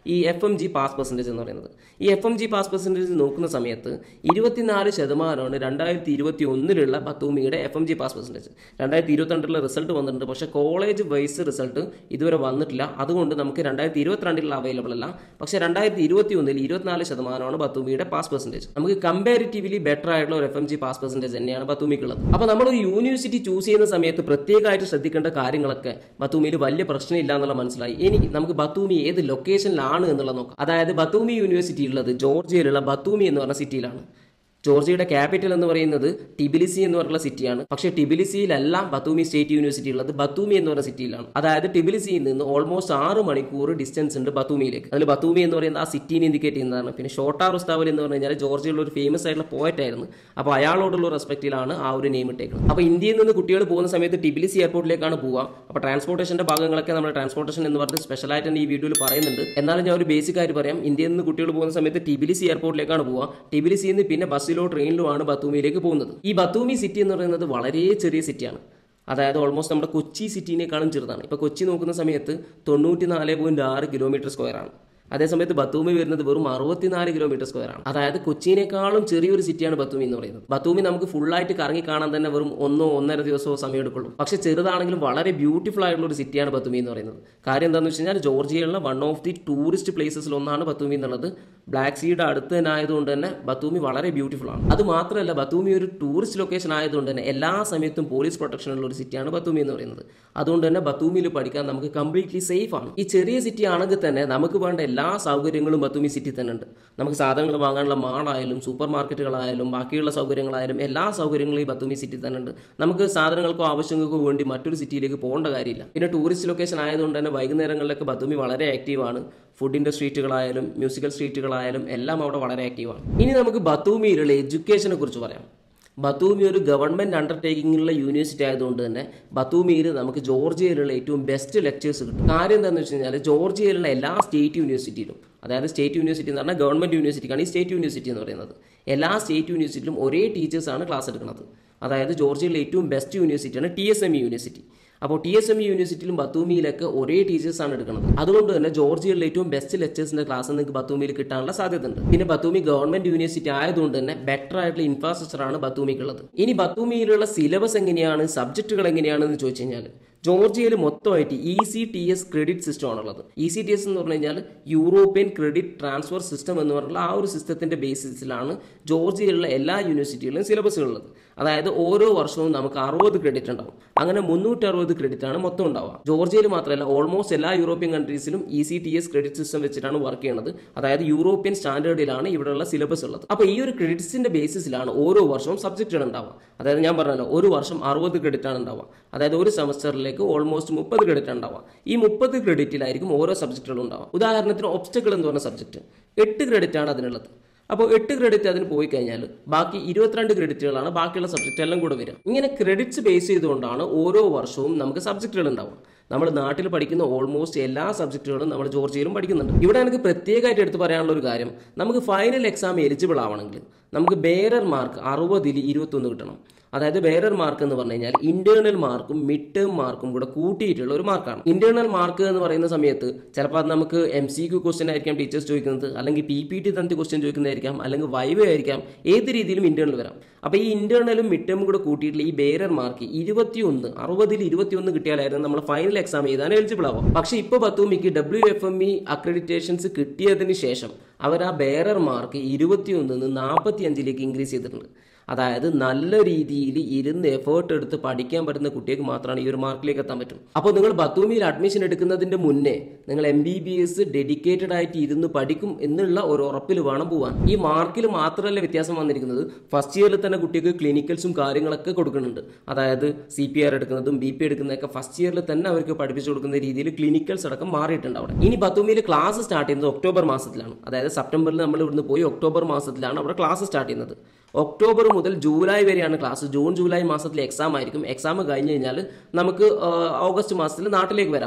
ഈ F M G pass percentage എന്ന് പറയുന്നത് ഈ F M G pass percentage നോക്കുന്ന സമയത്ത് ഇരുപത്തിനാല് ശതമാനമാണ് രണ്ടായിരത്തി ഇരുപത്തി ഒന്നിലുള്ള ബത്തൂമിയുടെ F M G pass percentage രണ്ടായിരത്തി ഇരുപത്തിരണ്ടിലുള്ള റിസൾട്ട് വന്നിട്ടുണ്ട് പക്ഷേ കോളേജ് വൈസ് റിസൾട്ട് ഇതുവരെ വന്നിട്ടില്ല അതുകൊണ്ട് നമുക്ക് രണ്ടായിരത്തി ഇരുപത്തിരണ്ടിലുള്ള അവൈലബിൾ അല്ല പക്ഷേ രണ്ടായിരത്തി ഇരുപത്തി ഒന്നിൽ ഇരുപത്തിനാല് ശതമാനമാണ് ബത്തൂമിയുടെ പാസ് പെർസെൻറ്റേജ് നമുക്ക് കമ്പാരിറ്റീവ്ലി ബെറ്റർ ആയിട്ടുള്ള ഒരു F M G pass percentage തന്നെയാണ് ബത്തൂമിക്കുള്ളത് അപ്പോൾ നമ്മൾ ഒരു യൂണിവേഴ്സിറ്റി ചൂസ് ചെയ്യുന്ന സമയത്ത് പ്രത്യേകമായിട്ട് ശ്രദ്ധിക്കേണ്ട കാര്യങ്ങളൊക്കെ ബത്തൂമിയിൽ വലിയ പ്രശ്നമില്ല എന്നുള്ള മനസ്സിലായി ഇനി നമുക്ക് ബത്തൂമി ഏത് ലൊക്കേഷനിലാണ് എന്നുള്ളത് നോക്കാം അതായത് ബത്തൂമി യൂണിവേഴ്സിറ്റി ഉള്ളത് ജോർജിയയിലുള്ള ബത്തൂമി എന്ന് പറഞ്ഞ സിറ്റിയിലാണ് ജോർജിയയുടെ ക്യാപിറ്റൽ എന്ന് പറയുന്നത് ടിബിലിസി എന്ന് പറഞ്ഞുള്ള സിറ്റിയാണ് പക്ഷേ ടിബിലിസിയിലല്ല ബത്തൂമി സ്റ്റേറ്റ് യൂണിവേഴ്സിറ്റി ഉള്ളത് ബത്തൂമി എന്ന് പറഞ്ഞ സിറ്റിയിലാണ് അതായത് ടിബിലിസിയിൽ നിന്ന് ഓൾമോസ്റ്റ് ആറ് മണിക്കൂർ ഡിസ്റ്റൻസ് ഉണ്ട് ബത്തൂമിയിലേക്ക് അതിൽ ബത്തൂമി എന്ന് പറയുന്നത് ആ സിറ്റീനെ ഇൻഡിക്കേറ്റ് ചെയ്യുന്നതാണ് പിന്നെ ഷോട്ടാ റുസ്താവൽ എന്ന് പറഞ്ഞു കഴിഞ്ഞാൽ ജോർജിയയിലുള്ള ഒരു ഫേമസ് ആയിട്ടുള്ള പോയറ്റ് ആയിരുന്നു അപ്പോൾ അയാളോടുള്ള റെസ്പെക്റ്റിലാണ് ആ ഒരു നെയിം ഇട്ടേക്കുന്നത് അപ്പോൾ ഇന്ത്യയിൽ നിന്ന് കുട്ടികൾ പോകുന്ന സമയത്ത് ടിബിലിസി എയർപോർട്ടിലേക്കാണ് പോവുക അപ്പോൾ ട്രാൻസ്പോർട്ടേഷന്റെ ഭാഗങ്ങളൊക്കെ നമ്മൾ ട്രാൻസ്പോർട്ടേഷൻ എന്ന് പറഞ്ഞ് സ്പെഷ്യലായിട്ട് തന്നെ ഈ വീഡിയോയിൽ പറയുന്നുണ്ട് എന്നാലും ഞാൻ ഒരു ബേസിക് ആയിട്ട് പറയാം ഇന്ത്യയിൽ നിന്ന് കുട്ടികൾ പോകുന്ന സമയത്ത് ടിബിലിസി എയർപോർട്ടിലേക്കാണ് പോവുക ടിബിലിസിയിൽ നിന്ന് പിന്നെ ബസ്സിലോ ട്രെയിനിലോ ആണ് ബത്തൂമിയിലേക്ക് പോകുന്നത് ഈ ബത്തൂമി സിറ്റി എന്ന് പറയുന്നത് വളരെ ചെറിയ സിറ്റിയാണ് അതായത് ഓൾമോസ്റ്റ് നമ്മുടെ കൊച്ചി സിറ്റീനേക്കാളും ചെറുതാണ് ഇപ്പോൾ കൊച്ചി നോക്കുന്ന സമയത്ത് തൊണ്ണൂറ്റി നാല് പോയിന്റ് ആറ് കിലോമീറ്റർ സ്ക്വയർ ആണ് അതേസമയത്ത് ബത്തൂമി വരുന്നത് വെറും അറുപത്തിനാല് കിലോമീറ്റർ സ്ക്വയർ ആണ് അതായത് കൊച്ചിയിനേക്കാളും ചെറിയൊരു സിറ്റിയാണ് ബത്തൂമി എന്ന് പറയുന്നത് ബത്തൂമി നമുക്ക് ഫുള്ളായിട്ട് കറങ്ങി കാണാൻ തന്നെ വെറും ഒന്നോ ഒന്നര ദിവസമോ സമയം എടുക്കുള്ളൂ പക്ഷേ ചെറുതാണെങ്കിലും വളരെ ബ്യൂട്ടിഫുൾ ആയിട്ടുള്ള ഒരു സിറ്റിയാണ് ബത്തൂമി എന്ന് പറയുന്നത് കാര്യം എന്താണെന്ന് വെച്ച് കഴിഞ്ഞാൽ ജോർജിയയിലുള്ള വൺ ഓഫ് ദി ടൂറിസ്റ്റ് പ്ലേസസിൽ ഒന്നാണ് ബത്തൂമി എന്നുള്ളത് ബ്ലാക്ക് സീയുടെ അടുത്ത് തന്നെ ആയതുകൊണ്ട് തന്നെ ബത്തൂമി വളരെ ബ്യൂട്ടിഫുൾ ആണ് അത് മാത്രമല്ല ബത്തൂമി ഒരു ടൂറിസ്റ്റ് ലൊക്കേഷൻ ആയതുകൊണ്ട് തന്നെ എല്ലാ സമയത്തും പോലീസ് പ്രൊട്ടക്ഷൻ ഉള്ള ഒരു സിറ്റിയാണ് ബത്തൂമി എന്ന് പറയുന്നത് അതുകൊണ്ട് തന്നെ ബത്തൂമിയിൽ പഠിക്കാൻ നമുക്ക് കംപ്ലീറ്റ്ലി സേഫ് ആണ് ഈ ചെറിയ സിറ്റി ആണെങ്കിൽ തന്നെ നമുക്ക് വേണ്ട എല്ലാ സൗകര്യങ്ങളും ബത്തൂമി സിറ്റി തന്നെ ഉണ്ട് നമുക്ക് സാധനങ്ങൾ വാങ്ങാനുള്ള മാളായാലും സൂപ്പർ മാർക്കറ്റുകളായാലും ബാക്കിയുള്ള സൗകര്യങ്ങളായാലും എല്ലാ സൗകര്യങ്ങളും ഈ ബത്തൂമി സിറ്റി തന്നെ ഉണ്ട് നമുക്ക് സാധനങ്ങൾക്കോ ആവശ്യങ്ങൾക്കോ വേണ്ടി മറ്റൊരു സിറ്റിയിലേക്ക് പോകേണ്ട കാര്യമില്ല പിന്നെ ടൂറിസ്റ്റ് ലൊക്കേഷൻ ആയതുകൊണ്ട് തന്നെ വൈകുന്നേരങ്ങളിലൊക്കെ ബത്തൂമി വളരെ ആക്റ്റീവാണ് ഫുഡിൻ്റെ സ്ട്രീറ്റുകളായാലും മ്യൂസിക്കൽ സ്ട്രീറ്റുകളായാലും എല്ലാം അവിടെ വളരെ ആക്റ്റീവാണ് ഇനി നമുക്ക് ബത്തൂമിയിലുള്ള എഡ്യൂക്കേഷനെ കുറിച്ച് പറയാം ബത്തൂമി ഒരു ഗവൺമെൻറ് അണ്ടർടേക്കിങ്ങിലുള്ള യൂണിവേഴ്സിറ്റി ആയതുകൊണ്ട് തന്നെ ബത്തൂമിയിൽ നമുക്ക് ജോർജിയയിലുള്ള ഏറ്റവും ബെസ്റ്റ് ലെക്ചേഴ്സ് കിട്ടും കാര്യം എന്താണെന്ന് വെച്ച് കഴിഞ്ഞാൽ ജോർജിയയിലുള്ള എല്ലാ സ്റ്റേറ്റ് യൂണിവേഴ്സിറ്റിയിലും അതായത് സ്റ്റേറ്റ് യൂണിവേഴ്സിറ്റി എന്ന് പറഞ്ഞാൽ ഗവൺമെൻറ് യൂണിവേഴ്സിറ്റിക്കാണ് ഈ സ്റ്റേറ്റ് യൂണിവേഴ്സിറ്റി എന്ന് പറയുന്നത് എല്ലാ സ്റ്റേറ്റ് യൂണിവേഴ്സിറ്റിയിലും ഒരേ ടീച്ചേഴ്സാണ് ക്ലാസ് എടുക്കുന്നത് അതായത് ജോർജിയയിലെ ഏറ്റവും ബെസ്റ്റ് യൂണിവേഴ്സിറ്റിയാണ് ടി എസ് എം യൂണിവേഴ്സിറ്റി അപ്പോൾ ടി എസ് എം യൂണിവേഴ്സിറ്റിയിലും ബത്തൂമിയിലൊക്കെ ഒരേ ടീച്ചേഴ്സാണ് എടുക്കുന്നത് അതുകൊണ്ട് തന്നെ ജോർജിയയിലെ ഏറ്റവും ബെസ്റ്റ് ലെക്ചേഴ്സിന്റെ ക്ലാസ് നിങ്ങൾക്ക് ബത്തൂമിയിൽ കിട്ടാനുള്ള സാധ്യത ഉണ്ട് പിന്നെ ബത്തൂമി ഗവൺമെന്റ് യൂണിവേഴ്സിറ്റി ആയതുകൊണ്ട് തന്നെ ബെറ്റർ ആയിട്ടുള്ള ഇൻഫ്രാസ്ട്രക്ചർ ആണ് ബത്തൂമിക്കുള്ളത് ഇനി ബത്തൂമിയിലുള്ള സിലബസ് എങ്ങനെയാണ് സബ്ജക്റ്റുകൾ എങ്ങനെയാണെന്ന് ചോദിച്ചു കഴിഞ്ഞാൽ ജോർജിയയിൽ മൊത്തമായിട്ട് E C T S credit system ആണുള്ളത് ഇ സി ടി എസ് എന്ന് പറഞ്ഞു കഴിഞ്ഞാൽ യൂറോപ്യൻ ക്രെഡിറ്റ് ട്രാൻസ്ഫർ സിസ്റ്റം എന്ന് പറഞ്ഞുള്ള ആ ഒരു സിസ്റ്റത്തിന്റെ ബേസിസിലാണ് ജോർജിയയിലുള്ള എല്ലാ യൂണിവേഴ്സിറ്റികളിലും സിലബസുകളുള്ളത് അതായത് ഓരോ വർഷവും നമുക്ക് അറുപത് ക്രെഡിറ്റ് ഉണ്ടാവും അങ്ങനെ മുന്നൂറ്റി അറുപത് ക്രെഡിറ്റ് ആണ് മൊത്തം ഉണ്ടാവുക ജോർജിയയിൽ മാത്രമല്ല ഓൾമോസ്റ്റ് എല്ലാ യൂറോപ്യൻ കൺട്രീസിലും E C T S credit system വെച്ചിട്ടാണ് വർക്ക് ചെയ്യുന്നത് അതായത് യൂറോപ്യൻ സ്റ്റാൻഡേർഡിലാണ് ഇവിടെയുള്ള സിലബസ് ഉള്ളത് അപ്പോൾ ഈ ഒരു ക്രെഡിറ്റ്സിന്റെ ബേസിസിലാണ് ഓരോ വർഷവും സബ്ജക്റ്റുകൾ ഉണ്ടാവുക അതായത് ഞാൻ പറഞ്ഞല്ലോ ഒരു വർഷം അറുപത് ക്രെഡിറ്റ് ആണ് ഉണ്ടാവുക അതായത് ഒരു സെമസ്റ്ററിലേക്ക് ഓൾമോസ്റ്റ് മുപ്പത് ക്രെഡിറ്റ് ഉണ്ടാവുക ഈ മുപ്പത് ക്രെഡിറ്റിലായിരിക്കും ഓരോ സബ്ജക്റ്റുകളും ഉണ്ടാവുക ഉദാഹരണത്തിന് ഒബ്സ്റ്റക്കിൾ എന്ന് പറഞ്ഞ സബ്ജക്റ്റ് എട്ട് ക്രെഡിറ്റ് ആണ് അതിനുള്ളത് അപ്പോൾ എട്ട് ക്രെഡിറ്റ് അതിന് പോയി കഴിഞ്ഞാൽ ബാക്കി ഇരുപത്തിരണ്ട് ക്രെഡിറ്റുകളാണ് ബാക്കിയുള്ള സബ്ജക്റ്റ് എല്ലാം കൂടെ വരിക ഇങ്ങനെ ക്രെഡിറ്റ്സ് ബേസ് ചെയ്തുകൊണ്ടാണ് ഓരോ വർഷവും നമുക്ക് സബ്ജക്റ്റുകൾ ഉണ്ടാവുക നമ്മൾ നാട്ടിൽ പഠിക്കുന്ന ഓൾമോസ്റ്റ് എല്ലാ സബ്ജക്റ്റുകളും നമ്മൾ ജോർജിയയിലും പഠിക്കുന്നുണ്ട് ഇവിടെ എനിക്ക് പ്രത്യേകമായിട്ട് എടുത്ത് പറയാനുള്ള ഒരു കാര്യം നമുക്ക് ഫൈനൽ എക്സാം എലിജിബിൾ ആവണമെങ്കിൽ നമുക്ക് ബേരർ മാർക്ക് അറുപതിൽ ഇരുപത്തൊന്ന് കിട്ടണം അതായത് ബേരർ മാർക്ക് എന്ന് പറഞ്ഞു കഴിഞ്ഞാൽ ഇന്റേണൽ മാർക്കും മിഡ് ടേം മാർക്കും കൂടെ കൂട്ടിയിട്ടുള്ള ഒരു മാർക്കാണ് ഇന്റേണൽ മാർക്ക് എന്ന് പറയുന്ന സമയത്ത് ചിലപ്പോൾ അത് നമുക്ക് എം സി ക്യു ക്വസ്റ്റ്യൻ ആയിരിക്കാം ടീച്ചേഴ്സ് ചോദിക്കുന്നത് അല്ലെങ്കിൽ പി പി ടി തന്തി ക്വസ്റ്റ്യൻ ചോദിക്കുന്നതായിരിക്കാം അല്ലെങ്കിൽ വൈവ ആയിരിക്കാം ഏത് രീതിയിലും ഇന്റേണൽ വരാം അപ്പോൾ ഈ ഇന്റേണലും മിഡ് ടേമും കൂടെ കൂട്ടിയിട്ടുള്ള ഈ ബേരർ മാർക്ക് ഇരുപത്തിയൊന്ന് അറുപതിൽ ഇരുപത്തിയൊന്ന് കിട്ടിയാലായിരുന്നു നമ്മൾ ഫൈനൽ എക്സാം എഴുതാൻ എലിജിബിൾ ആവും പക്ഷേ ഇപ്പോൾ പത്തൂമിക്ക് W F M E accreditations കിട്ടിയതിന് ശേഷം അവർ ആ ബേരർ മാർക്ക് ഇരുപത്തിയൊന്നിൽ നിന്ന് നാൽപ്പത്തി അഞ്ചിലേക്ക് ഇൻക്രീസ് ചെയ്തിട്ടുണ്ട് അതായത് നല്ല രീതിയിൽ ഇരുന്ന് എഫേർട്ട് എടുത്ത് പഠിക്കാൻ പറ്റുന്ന കുട്ടികൾക്ക് മാത്രമാണ് ഈ ഒരു മാർക്കിലേക്ക് എത്താൻ പറ്റും അപ്പോൾ നിങ്ങൾ ബത്തൂമിയിൽ അഡ്മിഷൻ എടുക്കുന്നതിന്റെ മുന്നേ നിങ്ങൾ M B B S dedicated ആയിട്ട് ഇരുന്ന് പഠിക്കും എന്നുള്ള ഒരു ഉറപ്പിൽ വേണം പോവാൻ ഈ മാർക്കിൽ മാത്രമല്ല വ്യത്യാസം വന്നിരിക്കുന്നത് ഫസ്റ്റ് ഇയറിൽ തന്നെ കുട്ടിക്ക് ക്ലിനിക്കൽസും കാര്യങ്ങളൊക്കെ കൊടുക്കുന്നുണ്ട് അതായത് സി പി ആർ എടുക്കുന്നതും ബി പി എടുക്കുന്നതൊക്കെ ഫസ്റ്റ് ഇയറിൽ തന്നെ അവർക്ക് പഠിപ്പിച്ചു കൊടുക്കുന്ന രീതിയിൽ ക്ലിനിക്കൽസ് അടക്കം മാറിയിട്ടുണ്ട് അവിടെ ഇനി ബത്തൂമിയിൽ ക്ലാസ് സ്റ്റാർട്ട് ചെയ്യുന്നത് ഒക്ടോബർ മാസത്തിലാണ് അതായത് സെപ്റ്റംബറിൽ നമ്മൾ ഇവിടുന്ന് പോയി ഒക്ടോബർ മാസത്തിലാണ് അവിടെ ക്ലാസ് സ്റ്റാർട്ട് ചെയ്യുന്നത് ഒക്ടോബർ മുതൽ ജൂലൈ വരെയാണ് ക്ലാസ് ജൂൺ ജൂലൈ മാസത്തിൽ എക്സാം ആയിരിക്കും എക്സാം കഴിഞ്ഞ് കഴിഞ്ഞാൽ നമുക്ക് ആ, ഓഗസ്റ്റ് മാസത്തിൽ നാട്ടിലേക്ക് വരാൻ പറ്റും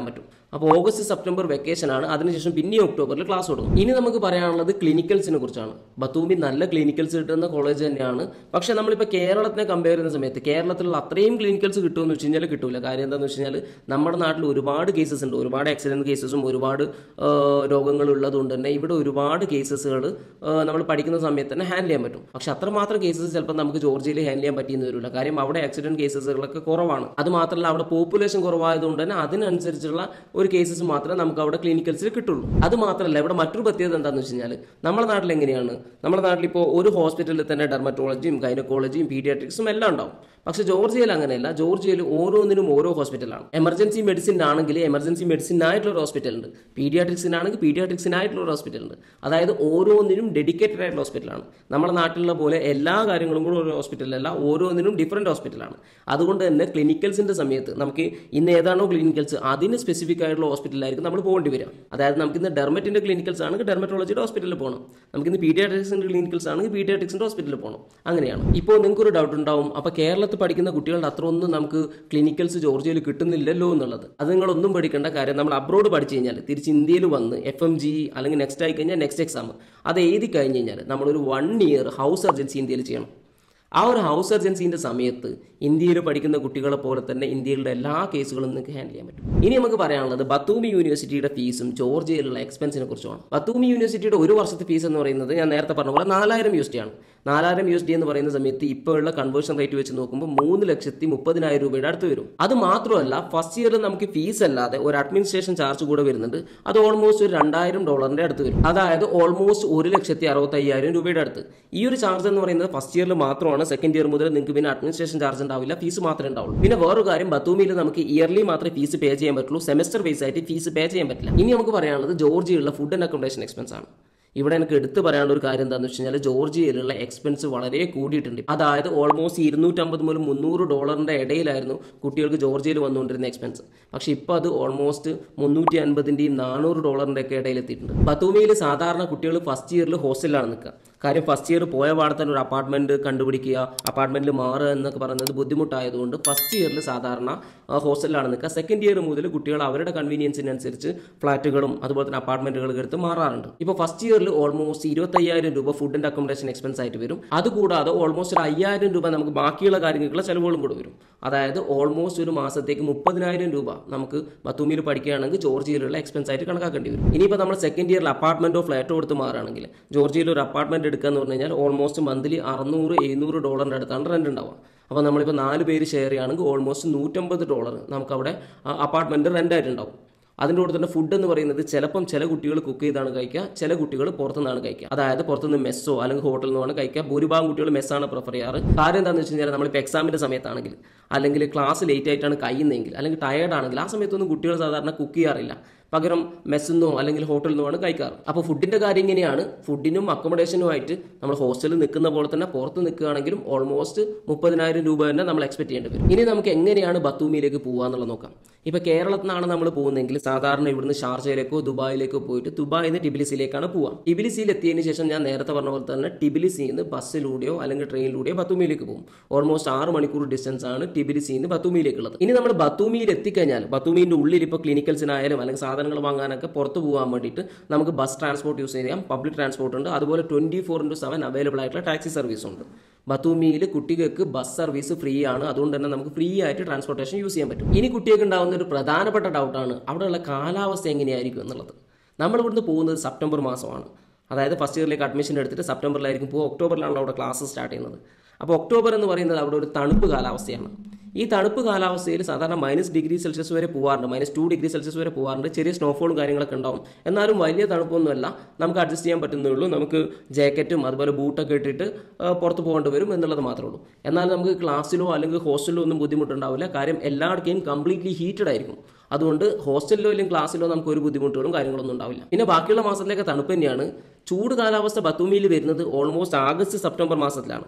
അപ്പോൾ ഓഗസ്റ്റ് സെപ്റ്റംബർ വെക്കേഷൻ ആണ് അതിനുശേഷം പിന്നെ ഒക്ടോബറിൽ ക്ലാസ് തുടങ്ങും ഇനി നമുക്ക് പറയാനുള്ളത് ക്ലിനിക്കൽസിനെ കുറിച്ചാണ് ബത്തൂമി നല്ല ക്ലിനിക്കൽസ് കിട്ടുന്ന കോളേജ് തന്നെയാണ് പക്ഷേ നമ്മളിപ്പോൾ കേരളത്തിനെ കമ്പയർ ചെയ്യുന്ന സമയത്ത് കേരളത്തിലുള്ള അത്രയും ക്ലിനിക്കൽസ് കിട്ടുമെന്ന് വെച്ച് കഴിഞ്ഞാൽ കിട്ടൂല കാര്യം എന്താണെന്ന് വെച്ച് കഴിഞ്ഞാൽ നമ്മുടെ നാട്ടിൽ ഒരുപാട് കേസസ് ഉണ്ട് ഒരുപാട് ആക്സിഡന്റ് കേസസും ഒരുപാട് രോഗങ്ങൾ ഉള്ളതുകൊണ്ട് തന്നെ ഇവിടെ ഒരുപാട് കേസസുകൾ നമ്മൾ പഠിക്കുന്ന സമയത്ത് തന്നെ ഹാൻഡിൽ ചെയ്യാൻ പറ്റും പക്ഷെ അത്രമാത്രം കേസസ് ചിലപ്പോൾ നമുക്ക് ജോർജിയയിൽ ഹാൻഡിൽ ചെയ്യാൻ പറ്റിയെന്ന് വരില്ല കാര്യം അവിടെ ആക്സിഡന്റ് കേസസുകളൊക്കെ കുറവാണ് അത് മാത്രമല്ല അവിടെ പോപ്പുലേഷൻ കുറവായതുകൊണ്ട് തന്നെ അതിനനുസരിച്ചുള്ള ഒരു കേസസ് മാത്രമേ നമുക്ക് അവിടെ ക്ലിനിക്കൽസിൽ കിട്ടുള്ളൂ അത് മാത്രമല്ല ഇവിടെ മറ്റൊരു പ്രത്യേകത എന്താണെന്ന് വെച്ച് കഴിഞ്ഞാൽ നമ്മുടെ നാട്ടിൽ എങ്ങനെയാണ് നമ്മുടെ നാട്ടിൽ ഇപ്പോൾ ഒരു ഹോസ്പിറ്റലിൽ തന്നെ ഡെർമറ്റോളജിയും ഗൈനക്കോളജിയും പീഡിയാട്രിക്സും എല്ലാം ഉണ്ടാവും പക്ഷേ ജോർജിയയിൽ അങ്ങനെയല്ല ജോർജിയയിൽ ഓരോന്നിനും ഓരോ ഹോസ്പിറ്റലാണ് എമർജൻസി മെഡിസിൻ ആണെങ്കിൽ എമർജൻസി മെഡിസിനായിട്ടുള്ള ഒരു ഹോസ്പിറ്റൽ ഉണ്ട് പീഡിയാട്രിക്സിനാണെങ്കിൽ പീഡിയാട്രിക്സിനായിട്ടുള്ള ഒരു ഹോസ്പിറ്റൽ ഉണ്ട് അതായത് ഓരോന്നിനും ഡെഡിക്കേറ്റഡ് ആയിട്ടുള്ള ഹോസ്പിറ്റലാണ് നമ്മുടെ നാട്ടിലുള്ള പോലെ എല്ലാ കാര്യങ്ങളും കൂടെ ഒരു ഹോസ്പിറ്റലല്ല ഓരോന്നിനും ഡിഫറെൻറ്റ് ഹോസ്പിറ്റലാണ് അതുകൊണ്ട് തന്നെ ക്ലിനിക്കൽസിൻ്റെ സമയത്ത് നമുക്ക് ഇന്ന് ഏതാണോ ക്ലിനിക്കൽസ് അതിന് സ്പെസിഫിക് ആയിട്ടുള്ള ഹോസ്പിറ്റലിലായിരിക്കും നമ്മൾ പോകേണ്ടി വരിക അതായത് നമുക്കിന്ന് ഡെർമറ്റിൻ്റെ ക്ലിനിക്കൽസ് ആണെങ്കിൽ ഡെർമറ്റോളജിയുടെ ഹോസ്പിറ്റലിൽ പോകണം നമുക്കിന്ന് പീഡിയാട്രിക്സിൻ്റെ ക്ലിനിക്കൽസ് ആണെങ്കിൽ പീഡിയാട്രിക്സിൻ്റെ ഹോസ്പിറ്റലിൽ പോകണം അങ്ങനെയാണ് ഇപ്പോൾ നിങ്ങൾക്കൊരു ഡൗട്ട് ഉണ്ടാവും അപ്പോൾ കേരളത്തിൽ പഠിക്കുന്ന കുട്ടികളുടെ അത്ര ഒന്നും നമുക്ക് ക്ലിനിക്കൽസ് ജോർജിയയിൽ കിട്ടുന്നില്ലല്ലോ എന്നുള്ളത് അത് നിങ്ങളൊന്നും പഠിക്കേണ്ട കാര്യം നമ്മൾ അബ്രോഡ് പഠിച്ചു കഴിഞ്ഞാൽ തിരിച്ച് ഇന്ത്യയിൽ വന്ന് എഫ് എം ജി അല്ലെങ്കിൽ നെക്സ്റ്റ് ആയി കഴിഞ്ഞാൽ നെക്സ്റ്റ് എക്സാം അത് എഴുതി കഴിഞ്ഞ് കഴിഞ്ഞാൽ നമ്മളൊരു വൺ ഇയർ ഹൗസ് സർജൻസി ഇന്ത്യയിൽ ചെയ്യണം ആ ഒരു ഹൗസ് സർജൻസിന്റെ സമയത്ത് ഇന്ത്യയിൽ പഠിക്കുന്ന കുട്ടികളെ പോലെ തന്നെ ഇന്ത്യയിലെ എല്ലാ കേസുകളും നിങ്ങൾക്ക് ഹാൻഡിൽ ചെയ്യാൻ പറ്റും ഇനി നമുക്ക് പറയാനുള്ളത് ബത്തൂമി യൂണിവേഴ്സിറ്റിയുടെ ഫീസും ജോർജിയയിലുള്ള എക്സ്പെൻസിനെ കുറിച്ചുമാണ് ബത്തൂമി യൂണിവേഴ്സിറ്റിയുടെ ഒരു വർഷത്തെ ഫീസ് എന്ന് പറയുന്നത് ഞാൻ നേരത്തെ പറഞ്ഞ പോലെ നാലായിരം യു എസ് ടി ആണ് നാലായിരം യു എസ് ഡി എന്ന് പറയുന്ന സമയത്ത് ഇപ്പോൾ ഉള്ള കൺവേർഷൻ റേറ്റ് വെച്ച് നോക്കുമ്പോൾ മൂന്ന് ലക്ഷത്തി മുപ്പതിനായിരം രൂപയുടെ അടുത്ത് വരും അത് മാത്രമല്ല ഫസ്റ്റ് ഇയറിൽ നമുക്ക് ഫീസ് അല്ലാതെ ഒരു അഡ്മിനിസ്ട്രേഷൻ ചാർജ് കൂടെ വരുന്നുണ്ട് അത് ഓൾമോസ്റ്റ് ഒരു രണ്ടായിരം ഡോളറിന്റെ അടുത്ത് വരും അതായത് ഓൾമോസ്റ്റ് ഒരു ലക്ഷത്തി അറുപത്തി അയ്യായിരം രൂപയുടെ അടുത്ത് ഈ ഒരു ചാർജ് എന്ന് പറയുന്നത് ഫസ്റ്റ് ഇയറിൽ മാത്രമാണ് സെക്കൻഡ് ഇയർ മുതൽ നിങ്ങൾക്ക് പിന്നെ അഡ്മിനിസ്ട്രേഷൻ ചാർജ് ഉണ്ടാവില്ല ഫീസ് മാത്രമേ ഉണ്ടാവുള്ളൂ പിന്നെ വേറൊരു കാര്യം ബത്തൂമിയിൽ നമുക്ക് ഇയർലി മാത്രമേ ഫീസ് പേ ചെയ്യാൻ പറ്റുള്ളൂ സെമസ്റ്റർ ബേസ് ആയിട്ട് ഫീസ് പേ ചെയ്യാൻ പറ്റില്ല ഇനി നമുക്ക് പറയാനുള്ളത് ജോർജിയയിലുള്ള ഫുഡ് ആൻഡ് അക്കോമഡേഷൻ എക്സ്പെൻസ് ആണ് ഇവിടെ എനിക്ക് എടുത്തു പറയാനുള്ള ഒരു കാര്യം എന്താണെന്ന് വെച്ച് കഴിഞ്ഞാൽ ജോർജിയയിലുള്ള എക്സ്പെൻസ് വളരെ കൂടിയിട്ടുണ്ട് അതായത് ഓൾമോസ്റ്റ് ഇരുന്നൂറ്റമ്പത് മുതൽ മുന്നൂറ് ഡോളറിന്റെ ഇടയിലായിരുന്നു കുട്ടികൾക്ക് ജോർജിയയിൽ വന്നുകൊണ്ടിരുന്ന എക്സ്പെൻസ് പക്ഷേ ഇപ്പോൾ അത് ഓൾമോസ്റ്റ് മുന്നൂറ്റി അൻപതിൻ്റെയും നാനൂറ് ഡോളറിൻ്റെ ഒക്കെ ഇടയിൽ എത്തിയിട്ടുണ്ട് ബത്തൂമിയിൽ സാധാരണ കുട്ടികൾ ഫസ്റ്റ് ഇയറിൽ ഹോസ്റ്റലിലാണ് നിൽക്കുക കാര്യം ഫസ്റ്റ് ഇയർ പോയ പാടെ തന്നെ ഒരു അപ്പാർട്ട്മെന്റ് കണ്ടുപിടിക്കുക അപ്പാർട്ട്മെന്റിൽ മാറുക എന്നൊക്കെ പറയുന്നത് ബുദ്ധിമുട്ടായതുകൊണ്ട് ഫസ്റ്റ് ഇയറിൽ സാധാരണ ഹോസ്റ്റലിലാണ് നിൽക്കുക സെക്കൻഡ് ഇയർ മുതൽ കുട്ടികൾ അവരുടെ കൺവീനിയൻസിനനുസരിച്ച് ഫ്ലാറ്റുകളും അതുപോലെ തന്നെ അപ്പാർട്ട്മെന്റുകളൊക്കെ എടുത്ത് മാറാറുണ്ട് ഇപ്പോൾ ഫസ്റ്റ് ഇയറിൽ ഓൾമോസ്റ്റ് ഇരുപത്തയ്യായിരം രൂപ ഫുഡ് ആൻഡ് അക്കോമഡേഷൻ എക്സ്പെൻസ് ആയിട്ട് വരും അതുകൂടാതെ ഓൾമോസ്റ്റ് ഒരു അയ്യായിരം രൂപ നമുക്ക് ബാക്കിയുള്ള കാര്യങ്ങൾക്കുള്ള ചിലവുകളും കൂടെ വരും അതായത് ഓൾമോസ്റ്റ് ഒരു മാസത്തേക്ക് മുപ്പതിനായിരം രൂപ നമുക്ക് ബത്തൂമിയിൽ പഠിക്കുകയാണെങ്കിൽ ജോർജിയയിലുള്ള എക്സ്പെൻസ് ആയിട്ട് കണക്കാക്കേണ്ടി വരും ഇനിയിപ്പോൾ നമ്മൾ സെക്കൻഡ് ഇയറിൽ അപ്പാർട്ട്മെന്റോ ഫ്ലാറ്റോ എടുത്ത് മാറുകയാണെങ്കിൽ ജോർജിയയിൽ ഒരു അപ്പാർട്ട്മെന്റ് എടുക്കുക എന്ന് പറഞ്ഞു കഴിഞ്ഞാൽ ഓൾമോസ്റ്റ് മന്ത്ലി അറുന്നൂറ് എഴുന്നൂറ് ഡോളറിൻ്റെ അടുത്താണ് റെന്റ് ഉണ്ടാവുക അപ്പോൾ നമ്മളിപ്പോൾ നാല് പേര് ഷെയർ ചെയ്യുകയാണെങ്കിൽ ഓൾമോസ്റ്റ് നൂറ്റമ്പത് ഡോളർ നമുക്കവിടെ അപ്പാർട്ട്മെന്റ് റെന്റ് ആയിട്ടുണ്ടാവും അതിൻ്റെ കൂടെ തന്നെ ഫുഡ് എന്ന് പറയുന്നത് ചിലപ്പം ചില കുട്ടികൾ കുക്ക് ചെയ്താണ് കഴിക്കുക ചില കുട്ടികൾ പുറത്തുനിന്നാണ് കഴിക്കുക അതായത് പുറത്തുനിന്ന് മെസ്സോ അല്ലെങ്കിൽ ഹോട്ടലിൽ നിന്നാണ് കഴിക്കുക ഭൂരിഭാഗം കുട്ടികൾ മെസ്സാണ് പ്രിഫർ ചെയ്യാറ് കാര്യം എന്താണെന്ന് വെച്ച് കഴിഞ്ഞാൽ നമ്മളിപ്പോൾ എക്സാമിൻ്റെ സമയത്താണെങ്കിൽ അല്ലെങ്കിൽ ക്ലാസ് ലേറ്റ് ആയിട്ടാണ് കഴിയുന്നതെങ്കിൽ അല്ലെങ്കിൽ ടയേർഡ് ആണെങ്കിൽ ആ സമയത്തൊന്നും കുട്ടികൾ സാധാരണ കുക്ക് ചെയ്യാറില്ല പകരം മെസ്സെന്നോ അല്ലെങ്കിൽ ഹോട്ടലിൽ നിന്നോ ആണ് കഴിക്കാറ് അപ്പോൾ ഫുഡിൻ്റെ കാര്യം ഇങ്ങനെയാണ് ഫുഡിനും അക്കോമഡേഷനുമായിട്ട് നമ്മൾ ഹോസ്റ്റലിൽ നിൽക്കുന്ന പോലെ തന്നെ പുറത്ത് നിൽക്കുകയാണെങ്കിലും ഓൾമോസ്റ്റ് മുപ്പതിനായിരം രൂപ തന്നെ നമ്മൾ എക്സ്പെക്ട് ചെയ്യേണ്ടി വരും ഇനി നമുക്ക് എങ്ങനെയാണ് ബത്തൂമിയിലേക്ക് പോകുക എന്നുള്ളത് നോക്കാം ഇപ്പോൾ കേരളത്തിൽ നിന്നാണ് നമ്മൾ പോകുന്നതെങ്കിൽ സാധാരണ ഇവിടുന്ന് ഷാർജയിലേക്കോ ദുബായിലേക്കോ പോയിട്ട് ദുബായിൽ നിന്ന് ടിബിലിസിയിലേക്കാണ് പോവുക ടിബിലിസിയിൽ എത്തിയതിന് ശേഷം ഞാൻ നേരത്തെ പറഞ്ഞ പോലെ തന്നെ ടിബിലിസിയിൽ നിന്ന് ബസ്സിലൂടെയോ അല്ലെങ്കിൽ ട്രെയിനിലൂടെയോ ബത്തൂമിയിലേക്ക് പോകും ഓൾമോസ്റ്റ് ആറ് മണിക്കൂർ ഡിസ്റ്റൻസ് ആണ് ടിബിലിസിയിൽ നിന്ന് ബത്തൂമിയിലേക്കുള്ളത് ഇനി നമ്മൾ ബത്തൂമിയിൽ എത്തിക്കഴിഞ്ഞാൽ ബത്തൂമിന്റെ ഉള്ളിൽ ഇപ്പോൾ ക്ലിനിക്കൽസിനായാലും അല്ലെങ്കിൽ സാധനങ്ങൾ വാങ്ങാനൊക്കെ പുറത്ത് പോകാൻ വേണ്ടിയിട്ട് നമുക്ക് ബസ് ട്രാൻസ്പോർട്ട് യൂസ് ചെയ്യാം പബ്ലിക് ട്രാൻസ്പോർട്ട് ഉണ്ട് അതുപോലെ twenty four into seven available ആയിട്ടുള്ള ടാക്സി സർവീസ് ഉണ്ട് ബത്തൂമിയിൽ കുട്ടികൾക്ക് ബസ് സർവീസ് ഫ്രീ ആണ് അതുകൊണ്ട് തന്നെ നമുക്ക് ഫ്രീ ആയിട്ട് ട്രാൻസ്പോർട്ടേഷൻ യൂസ് ചെയ്യാൻ പറ്റും ഇനി കുട്ടികൾക്ക് ഉണ്ടാകുന്ന ഒരു പ്രധാനപ്പെട്ട ഡൗട്ടാണ് അവിടെയുള്ള കാലാവസ്ഥ എങ്ങനെയായിരിക്കും എന്നുള്ളത് നമ്മൾ ഇവിടുന്ന് പോകുന്നത് സെപ്റ്റംബർ മാസമാണ് അതായത് ഫസ്റ്റ് ഇയറിലേക്ക് അഡ്മിഷൻ എടുത്തിട്ട് സെപ്റ്റംബറിലായിരിക്കും പോകുക ഒക്ടോബറിലാണ് അവിടെ ക്ലാസ് സ്റ്റാർട്ട് ചെയ്യുന്നത് അപ്പോൾ ഒക്ടോബർ എന്ന് പറയുന്നത് അവിടെ ഒരു തണുപ്പ് കാലാവസ്ഥയാണ് ഈ തണുപ്പ് കാലാവസ്ഥയിൽ സാധാരണ മൈനസ് ഡിഗ്രി സെൽഷ്യസ് വരെ പോകാറുണ്ട് മൈനസ് ടു ഡിഗ്രി സെൽഷ്യസ് വരെ പോകാറുണ്ട് ചെറിയ സ്നോഫോളും കാര്യങ്ങളൊക്കെ ഉണ്ടാവും എന്നാലും വലിയ തണുപ്പൊന്നുമല്ല നമുക്ക് അഡ്ജസ്റ്റ് ചെയ്യാൻ പറ്റുന്നേ ഉള്ളൂ നമുക്ക് ജാക്കറ്റും അതുപോലെ ബൂട്ടൊക്കെ ഇട്ടിട്ട് ആ, പുറത്ത് പോകേണ്ടി വരും എന്നുള്ളത് മാത്രമേ ഉള്ളൂ എന്നാൽ നമുക്ക് ക്ലാസ്സിലോ അല്ലെങ്കിൽ ഹോസ്റ്റലിലോ ഒന്നും ബുദ്ധിമുട്ടുണ്ടാവില്ല കാര്യം എല്ലായിടക്കും കംപ്ലീറ്റ്ലി ഹീറ്റഡ് ആയിരിക്കും അതുകൊണ്ട് ഹോസ്റ്റലിലോ അല്ലെങ്കിൽ ക്ലാസ്സിലോ നമുക്ക് ഒരു ബുദ്ധിമുട്ടുകളും കാര്യങ്ങളൊന്നും ഉണ്ടാവില്ല പിന്നെ ബാക്കിയുള്ള മാസത്തിലേക്ക് തണുപ്പ് തന്നെയാണ് ചൂട് കാലാവസ്ഥ ബത്തൂമിയിൽ വരുന്നത് ഓൾമോസ്റ്റ് ആഗസ്റ്റ് സെപ്റ്റംബർ മാസത്തിലാണ്